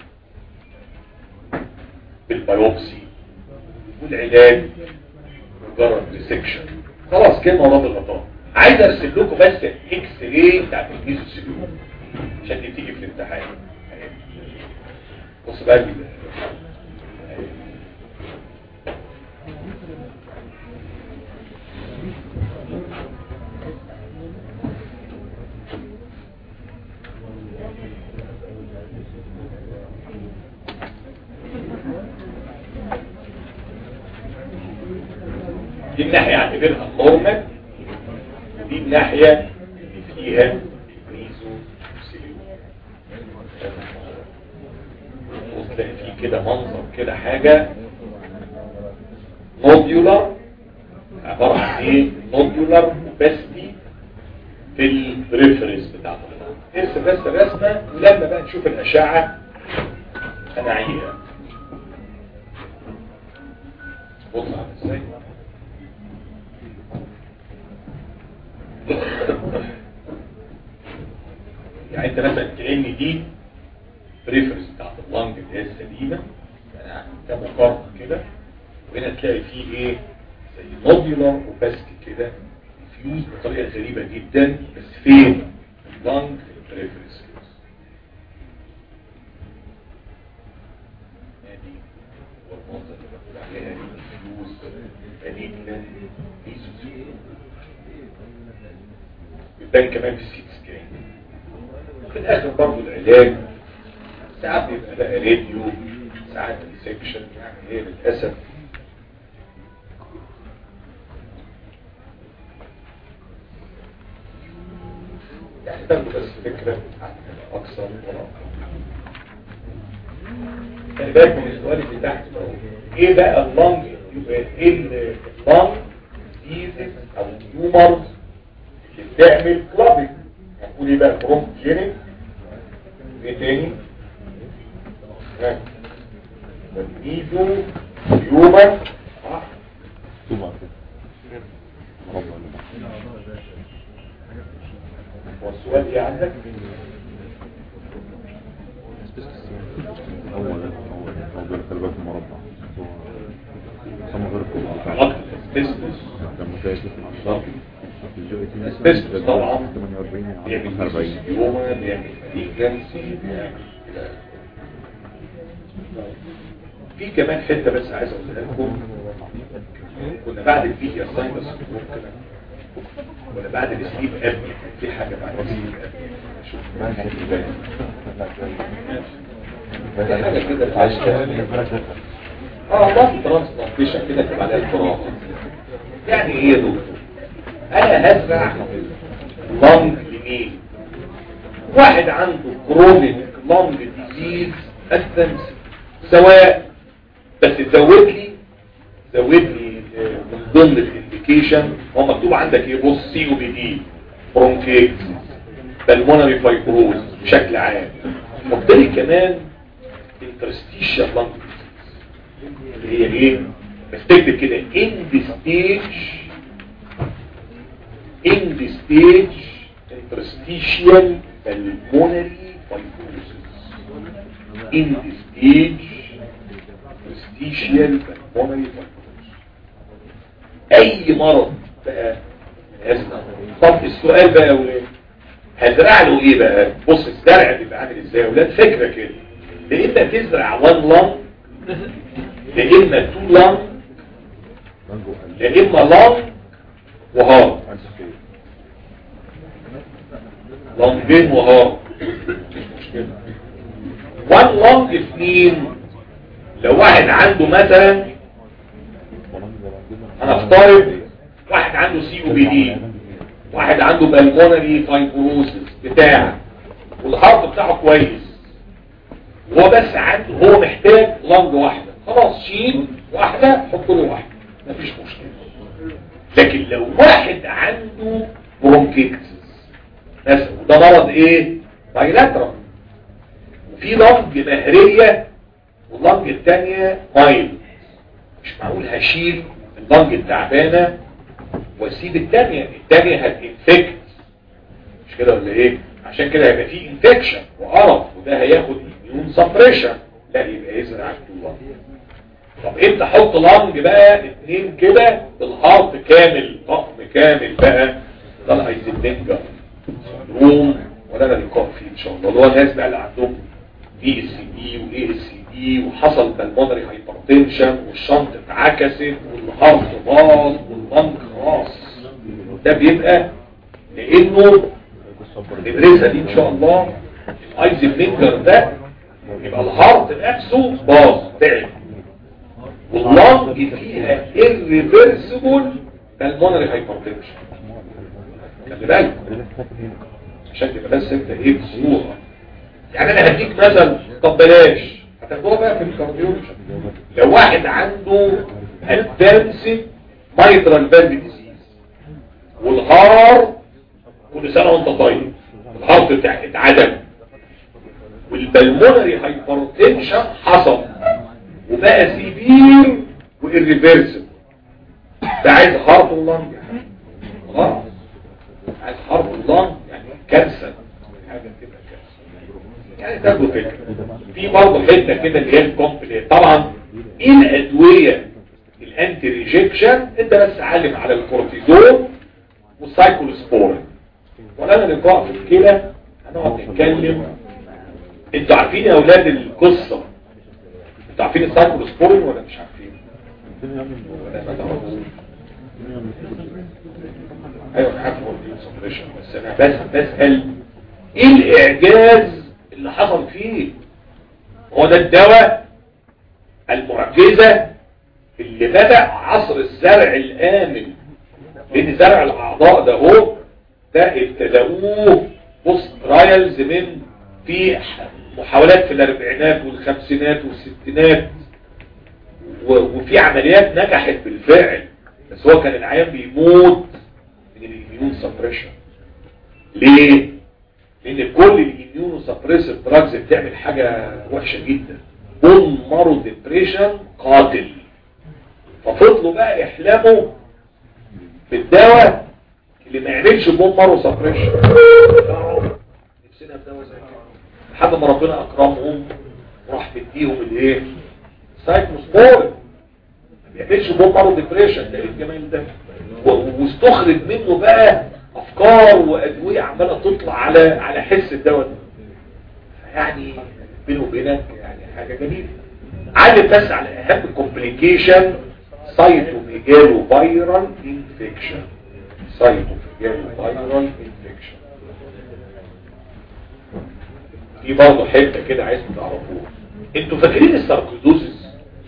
بالبيوبسي والعلاج مجرد ريسكشن خلاص كلمة ورا الغطاء عايز ارسم لكم بس اكس راي بتاعت الميزوثيليوم عشان دي تيجي في الامتحان بص بقى ال- دي الناحية اعتبرها نورمال ودي الناحية اللي فيها ميزو سيليوم وتلاقي فيه كده منظر كده حاجة نوديولار عبارة عن ايه نوديولار وباستي في الريفرنس بتاعته ارسم بس الرسمة ولما بقى نشوف الأشعة هنعيها بص على ازاي يعني انت مثلا كأن دي بريفرنس بتاعت اللنج اللي هي السليمة يعني كمقارنة كده وهنا تلاقي فيه ايه زي نوديولار وباسكي كده فيوز بطريقة غريبة جدا بس فين اللنج في البريفرنس يعني هو المنظر اللي بقول عليها فيوز بنيجنان ميزوزيوم بيبان كمان في السيت سكان في الاخر برضه العلاج ساعات بيبقى بقى راديو ساعات ديسكشن يعني هي للاسف يعني تاخدوا بس فكره عن اكثر ولا اقل خلي بالك من السؤال اللي تحت ده. ايه بقى اللنج ايه اللنج ديزيز او التيومرز اللي بتعمل كلابنج هنقول ايه بقى برونكوجينيك ايه تاني ها والميزو تيومر صح هو السؤال ايه عندك اول اول اول خلي بالك مربع سمو غير الكل علاقه الاسبستوس لما كانت الشرط الاسبستوس طبعا 48 بيعمل 40 ميزوثيوما بيعمل ماليجنسي بيعمل كده. في كمان حته بس عايز اقولها لكم كنا بعد الفيديو ساينس كده ولا بعد السليب اب في حاجه بعد السليب اب شوف في حاجه كده في عشرة. اه والله ترانسبلانتيشن كده تبقى عليها الفراغ يعني ايه يا دكتور انا هزرع لونج لمين واحد عنده كرونيك لونج ديزيز اسلم سواء بس تزود لي زود لي آه، من ضمن الانديكيشن هو مكتوب عندك ايه بص سي او بي دي برونكيتس بالمونري فايبروز بشكل عام حط لي كمان انترستيشال لونج اللي هي ايه بس تكتب كده in the stage in the stage interstitial pulmonary fibrosis in the stage interstitial pulmonary fibrosis اي مرض بقى هزرع طب السؤال بقى يا ولاد هزرع له ايه بقى بص الزرع بيبقى عامل ازاي يا ولاد فكره كده يا اما تزرع وان لون يا اما تو لون يا اما لون وهارد لونجين وهارد مش مشكله وان لونج اثنين لو واحد عنده مثلا هنفترض واحد عنده سي او بي دي واحد عنده بالمونري فايبروسس بتاع والهارت بتاعه كويس هو بس عنده هو محتاج لنج واحدة خلاص شيل واحدة حط له واحدة مفيش مشكلة لكن لو واحد عنده برونكيكتس مثلا وده مرض ايه بايلاترال وفي لنج مهرية واللنج التانية مايل مش معقول هشيل اللنج التعبانة واسيب التانية التانية هتنفكت مش كده ولا ايه عشان كده هيبقى فيه انفكشن وقرف وده هياخد اميون سبريشن لا يبقى يزرع التو لانج طب انت حط لانج بقى اتنين كده بالهارت كامل طقم كامل بقى ده الايزنبنجر روم ولا انا لقاء فيه ان شاء الله اللي هو الناس بقى اللي عندهم بي اس دي واي اس دي وحصل بالمونري هايبرتنشن والشنط اتعكست والهارت باظ والبنك راس ده بيبقى لانه ندرسها دي ان شاء الله الايزنبنجر ده يبقى الهارت نفسه باظ تعب واللنج فيها irreversible pulmonary hypertension خلي بالك عشان تبقى بس انت ايه بصوره يعني انا هديك مثل طب بلاش هتاخدوها بقى في الكارديولوجي لو واحد عنده advanced mitral valve disease والهار كل سنه وانت طيب الهارت بتاعك اتعدم والبلمونري هايبرتنشن حصل وبقى سيفير وإريفيرسبل ده عايز هارت اللنج خلاص عايز هارت اللنج يعني كارثه حاجه كده كارثه يعني تاخدوا فكره في برضه حته كده اللي هي الكومبليت طبعا ايه الادويه الانتي ريجكشن انت بس علم على الكورتيزون والسايكولوسبورين ولا انا لقاء في الكلى هنقعد نتكلم انتوا عارفين يا اولاد القصه انتوا عارفين السايكولوسبورين ولا مش عارفين ولا ما تعرفوش ايوه انا عارف هو الانسبريشن بس انا بس بسال ايه الاعجاز اللي حصل فيه هو ده الدواء المعجزه اللي بدا عصر الزرع الامن لان زرع الاعضاء ده هو ده ابتدأوه بوست ترايلز من في محاولات في الاربعينات والخمسينات والستينات و- وفي عمليات نجحت بالفعل بس هو كان العيان بيموت من الاميون سبريشن ليه؟ لان كل الاميون سبريسيف دراجز بتعمل حاجة وحشة جدا بون مارو ديبريشن قاتل ففضلوا بقى يحلموا بالدواء اللي ما يعملش بون مارو سبريشن نفسنا في دواء زي كده لحد ما ربنا اكرمهم وراح مديهم الايه سايكلوسبورين ما بيعملش بون مارو ديبريشن ده ايه الجمال ده و- واستخرج منه بقى افكار وادويه عماله تطلع على على حس الدواء ده يعني بينه وبينك يعني حاجه جميله عادي بس على اهم كومبليكيشن سايتوميجالو فايرال انفكشن سايتوميجالو فايرال انفكشن في برضه حته كده عايزكم تعرفوها انتوا فاكرين الساركوزوسيس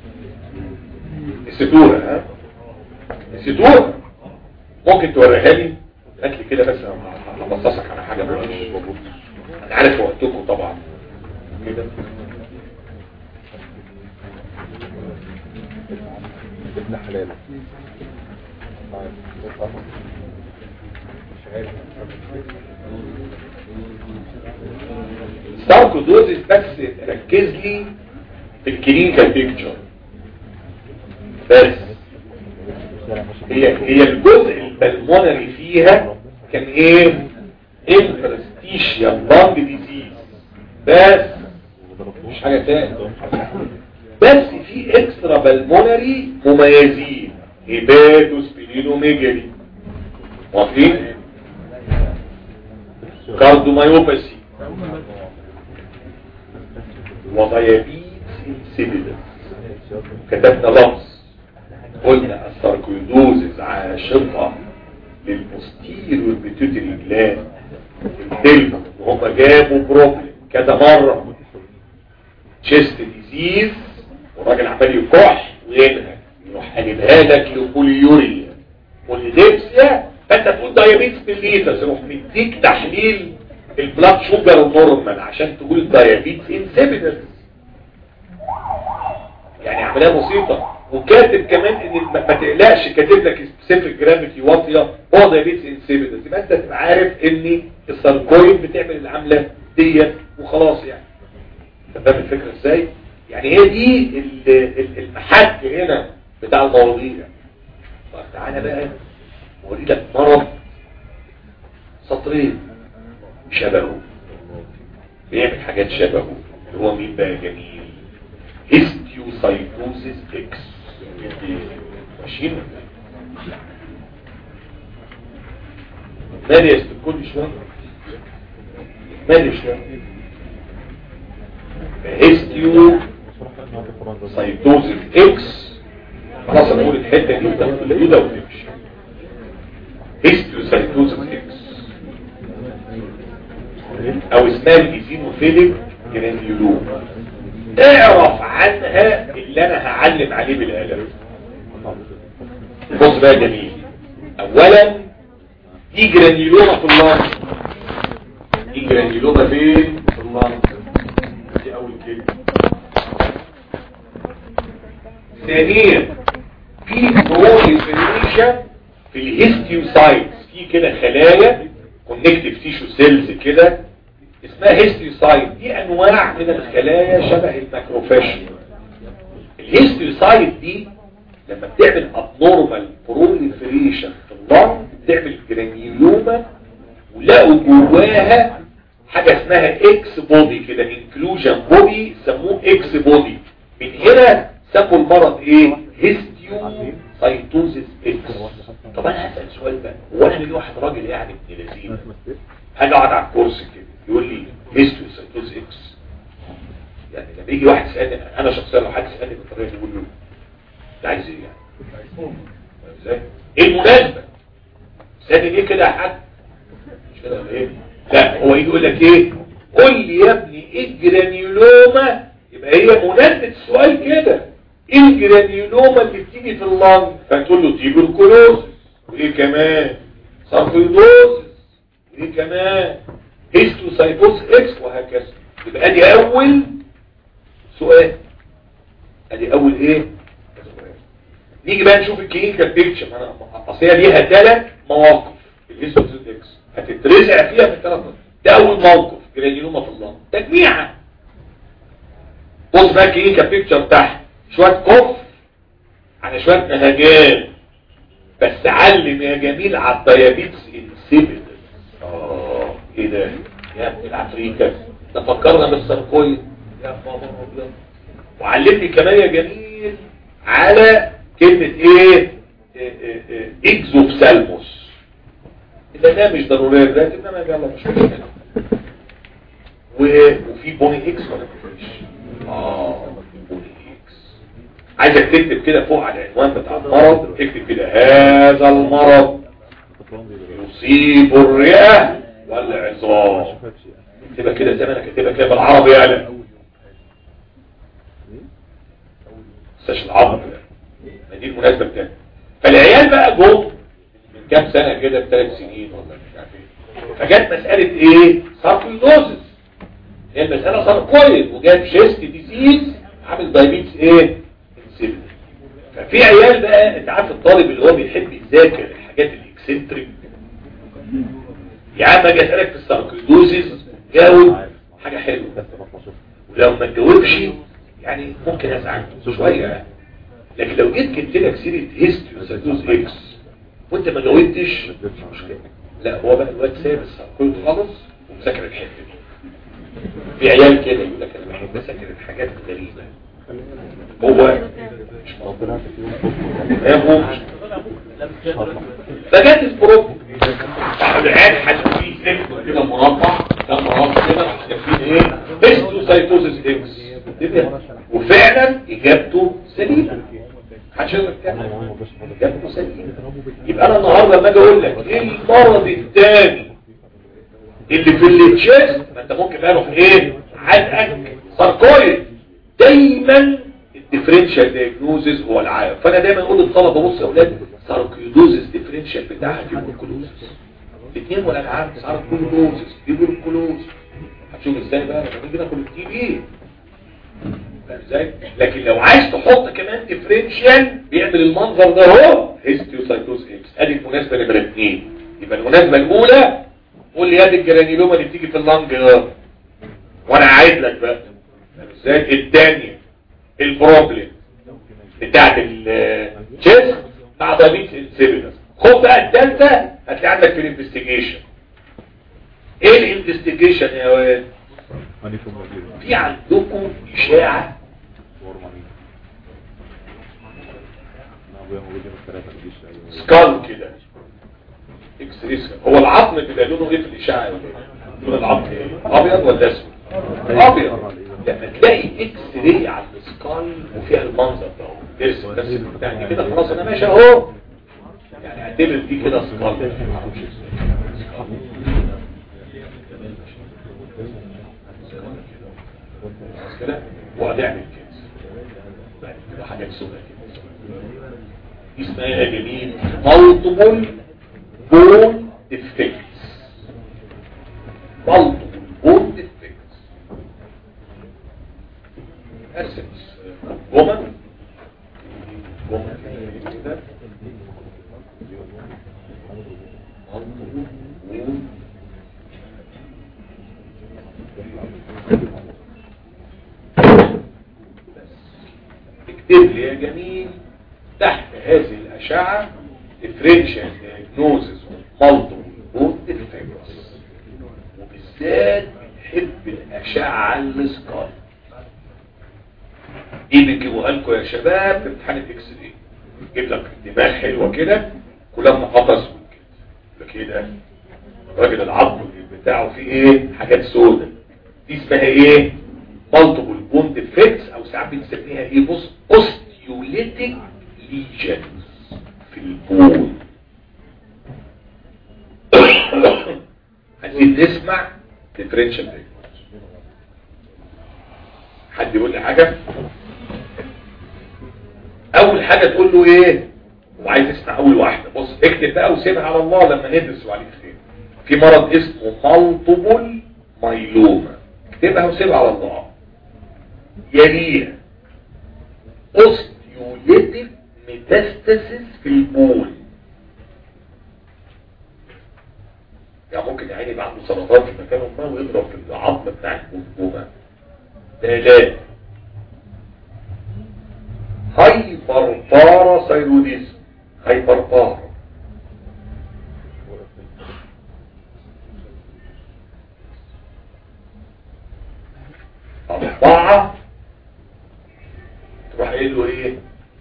نسيتوها ها نسيتوها ممكن توريها لي هات لي كده بس أنا هبصصك على حاجه معلش انا عارف وقتكم طبعا كده ابن حلال ساركوزوسيس بس ركز لي في الكلينيكال بيكتشر بس هي هي الجزء البلمونري فيها كان ايه انفرستيشيال لانج ديزيز بس مش حاجه تاني بس في اكسترا بالمونري مميزين هيباتو سبيلينوميجالي واضحين كاردومايوباثي وضيابيت انسيبيدس كتبنا لفظ قلنا الساركويدوزز عاشقة للبوستيريور بيتوتري جلاند الدلتا وهم جابوا بروبلم كذا مرة تشيست ديزيز والراجل عمال يكح وينهج يروح قلبها لك لبوليوريا بوليديبسيا فانت تقول دايابيتس بالليتس يروح مديك تحليل البلاد شوجر نورمال عشان تقول دايابيتس انسيبيدس يعني عمليه بسيطه وكاتب كمان ان ما ما تقلقش كاتب لك سبيسيفيك جرافيتي واطيه هو دايابيتس انسيبيدس يبقى انت تبقى عارف ان الساركويد بتعمل العمله ديت وخلاص يعني انت فاهم الفكره ازاي يعني هي دي ال- ال- المحك هنا بتاع المواضيع طب تعالى بقى اوري لك مرض سطرين شبهه بيعمل حاجات شبهه اللي هو مين بقى جميل هيستيوسايتوزيس اكس ماشيين مالي يا ست كل شويه مالي شويه هيستيو سايتوزيس اكس خلاص نقول الحته دي وتاخد الايده وتمشي هيستيو سايتوزيس اكس او اسمها الايزينوفيليك جرانيولوم اعرف عنها اللي انا هعلم عليه بالقلم بص بقى جميل اولا دي جرانيولوما في اللنج دي جرانيولوما فين في اللنج دي اول كلمه ثانيا في بروليفريشن في الهيستيوسايتس في كده خلايا كونكتيف تيشو سيلز كده اسمها هيستيوسايت دي انواع من الخلايا شبه الماكروفاج الهيستيوسايت دي لما بتعمل ابنورمال بروليفريشن في اللنج بتعمل جرانيولوما ولقوا جواها حاجه اسمها اكس بودي كده انكلوجن بودي سموه اكس بودي من هنا سموا المرض ايه هيستيو سايتوزيس اكس طب انا هسال سؤال بقى هو انا بيجي واحد راجل يعني ابن لذيذ هاجي اقعد على الكرسي كده يقول لي هيستيو سايتوزيس اكس يعني لما يجي واحد يسالني انا شخصيا لو حد يسالني بالطريقه دي بقول له انت عايز ايه يعني ازاي ايه المناسبه سالني ليه كده يا حاج مش كده ولا ايه لا هو يجي يقول لك ايه قول لي يا ابني ايه الجرانيولوما يبقى هي مناسبه السؤال كده ايه الجرانيولوما اللي بتيجي في اللنج فتقول له تيبركلوز وايه كمان ساركويدوز وايه كمان هيستوسايتوز اكس وهكذا يبقى ادي اول سؤال ادي اول ايه سؤال نيجي بقى نشوف الكلينيكال بيكتشر انا اصل هي ليها ثلاث مواقف الهيستوسايتوز اكس هتترزع فيها في الثلاث ده اول موقف جرانيولوما في اللنج تجميعها بص بقى الكلينيكال بيكتشر تحت شوية كفر على شوية نهجان بس علم يا جميل على الديابيتس انسيبيتس اه ايه ده يا ابن العفريكة ده فكرنا بالسرقوية يا خبر ابيض وعلمني كمان يا جميل على كلمة ايه اكزوفسالموس ده ده مش ضرورية ده انما يلا مش مشكلة وفي بوني اكس ولا مفيش اه بوني عايزك تكتب كده فوق على العنوان بتاع المرض اكتب كده هذا المرض يصيب الرئة والعظام اكتبها كده زي ما انا كاتبها كده بالعربي يعني مستش العظم ما دي المناسبة بتاعتي فالعيال بقى جم من كام سنة كده بثلاث سنين ولا مش عارف ايه فجت مسألة ايه ساركويدوزس هي المسألة ساركويد وجاب شيست ديزيز عامل دايبيتس ايه انسيبل ففي عيال بقى انت عارف الطالب اللي هو بيحب يذاكر الحاجات الاكسنتريك يا عم اجي اسالك في الساركويدوزس جاوب حاجه حلوه ولو ما تجاوبش يعني ممكن ازعل شويه لكن لو جيت كنت لك سيره هيستيوسايتوز اكس وانت ما جاوبتش مش مشكله لا هو بقى الواد سايب الساركويد خالص ومذاكر الحته دي في عيال كده يقول لك انا بحب اذاكر الحاجات الغريبه هو مش موضوع هو مش فجات البروب العيال حشو فيه سلك كده مربع ده مربع كده كاتبين ايه هيستوسايتوزيس اكس وفعلا اجابته سليمه هتشوف الكلام اجابته سليمه يبقى انا النهارده لما اجي اقول لك ايه المرض الثاني اللي في التشيست ما انت ممكن بقى اروح ايه عدقك ساركويد دايما الديفرنشال دايجنوزز هو العام فانا دايما اقول للطلبه بص يا اولاد ساركويدوزز ديفرنشال بتاعها تيبركلوزس الاثنين ولا العام ساركويدوزز تيبركلوز هتشوف ازاي بقى لما نيجي ناخد التي بي فاهم ازاي لكن لو عايز تحط كمان ديفرنشال بيعمل المنظر ده اهو هيستيوسايتوز اكس ادي المناسبه نمره اثنين يبقى المناسبه الاولى قول لي ادي الجرانيلوما اللي بتيجي في اللنج ده وانا عايز لك بقى ازاي الثانيه البروبلم بتاعت الجسم مع دايبيتس انسيبيتس خد بقى الثالثه هتلاقي عندك في الانفستيجيشن ايه الانفستيجيشن يا واد في عندكم اشاعه سكال كده اكس ريس هو العظم بيبقى لونه ايه في الاشعه لون العظم ايه ابيض ولا اسود ابيض لما تلاقي اكس راي على السكال وفيها المنظر ده اهو ارسم بس بتاع دي كده خلاص انا ماشي اهو يعني اعتبر دي كده سكال معرفش ازاي خلاص كده وهنعمل كده بعد كده حاجات سوداء كده اسمها يا جميل multiple bone defects multiple bone defects essence woman woman كده multiple bone اكتب لي يا جميل تحت هذه الأشعة differential diagnosis of multiple bone defects وبالذات بنحب الأشعة السكال دي بنجيبوها لكم يا شباب في امتحان الاكس راي جيب لك دماغ حلوة كده كلها محاطة اسود كده كده الراجل العظم بتاعه فيه ايه حاجات سودة دي اسمها ايه multiple bone defects او ساعات بنسميها ايه بص osteolytic lesions في البون عايزين نسمع differential diagnosis حد يقول لي حاجة اول حاجة تقول له ايه وعايز يسمع اول واحدة بص اكتب بقى وسيبها على الله لما ندرس وعليك خير في مرض اسمه multiple myeloma اكتبها وسيبها على الله يليها osteolytic metastasis في البول يعني ممكن يعني يبقى عنده سرطان في مكان ما ويضرب في العظم بتاع الجمجمه ثلاثة هايبر باراثايروديزم هايبر بارا أربعة تروح قايل له ايه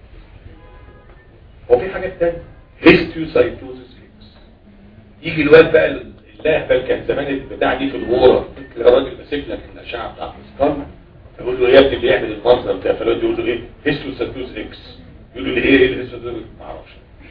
هو في حاجة تانية هيستيوسايتوزيس يجي الواد بقى اللهبل كان زمان البتاع دي في الغورة تلاقي الراجل ماسك لك الأشعة بتاعت السكان يقول له يا ابني اللي يعمل المنظر ده فالواد يقول له ايه هيستيوسايتوز اكس يقول له اللي هي ايه الهيستيوسايتوز ما اعرفش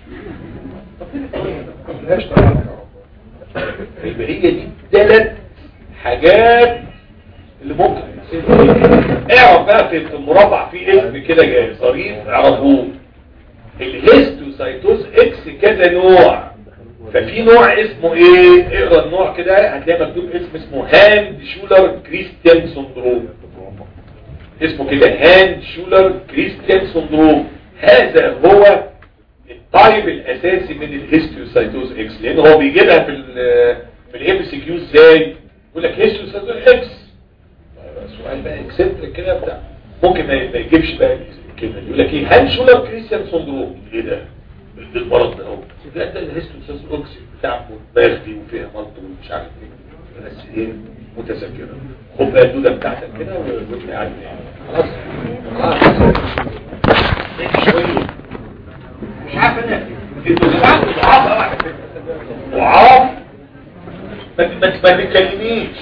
طب ملهاش طبعا يبقى هي دي ثلاث حاجات اللي ممكن اعرف بقى في المربع في اسم كده جاي ظريف اعرفوه الهيستوسايتوز اكس كذا نوع ففي نوع اسمه ايه اقرا النوع كده هتلاقي مكتوب اسم اسمه هاند شولر كريستيان سندروم اسمه كده هاند شولر كريستيان سندروم هذا هو التايب الاساسي من الهيستوسايتوز اكس لان هو بيجيبها في ال في الام سي كيو ازاي يقول لك هيستوسايتوز اكس سؤال بقى اكسنتريك كده بتاع ممكن ما ما يجيبش بقى الكلمه دي يقول لك ايه هل شولر كريستيان سندروم ايه ده ده المرض ده اهو لا ده الهيستوسايتوز اكس بتاع دماغ دي وفيها ملط ومش عارف ايه بس ايه متذكره خد بقى الدوده بتاعتك كده وانت قاعد خلاص خلاص شويه مش عارف انا انتوا جماعه ضعاف قوي على فكره ضعاف ما ما ما تتكلميش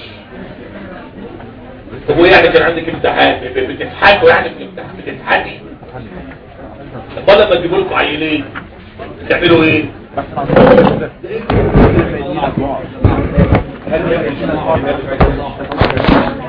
طب ويعني كان عندك امتحان بتضحكوا يعني في الامتحان بتضحكي طب لما تجيبوا لكم عينين تعملوا ايه بس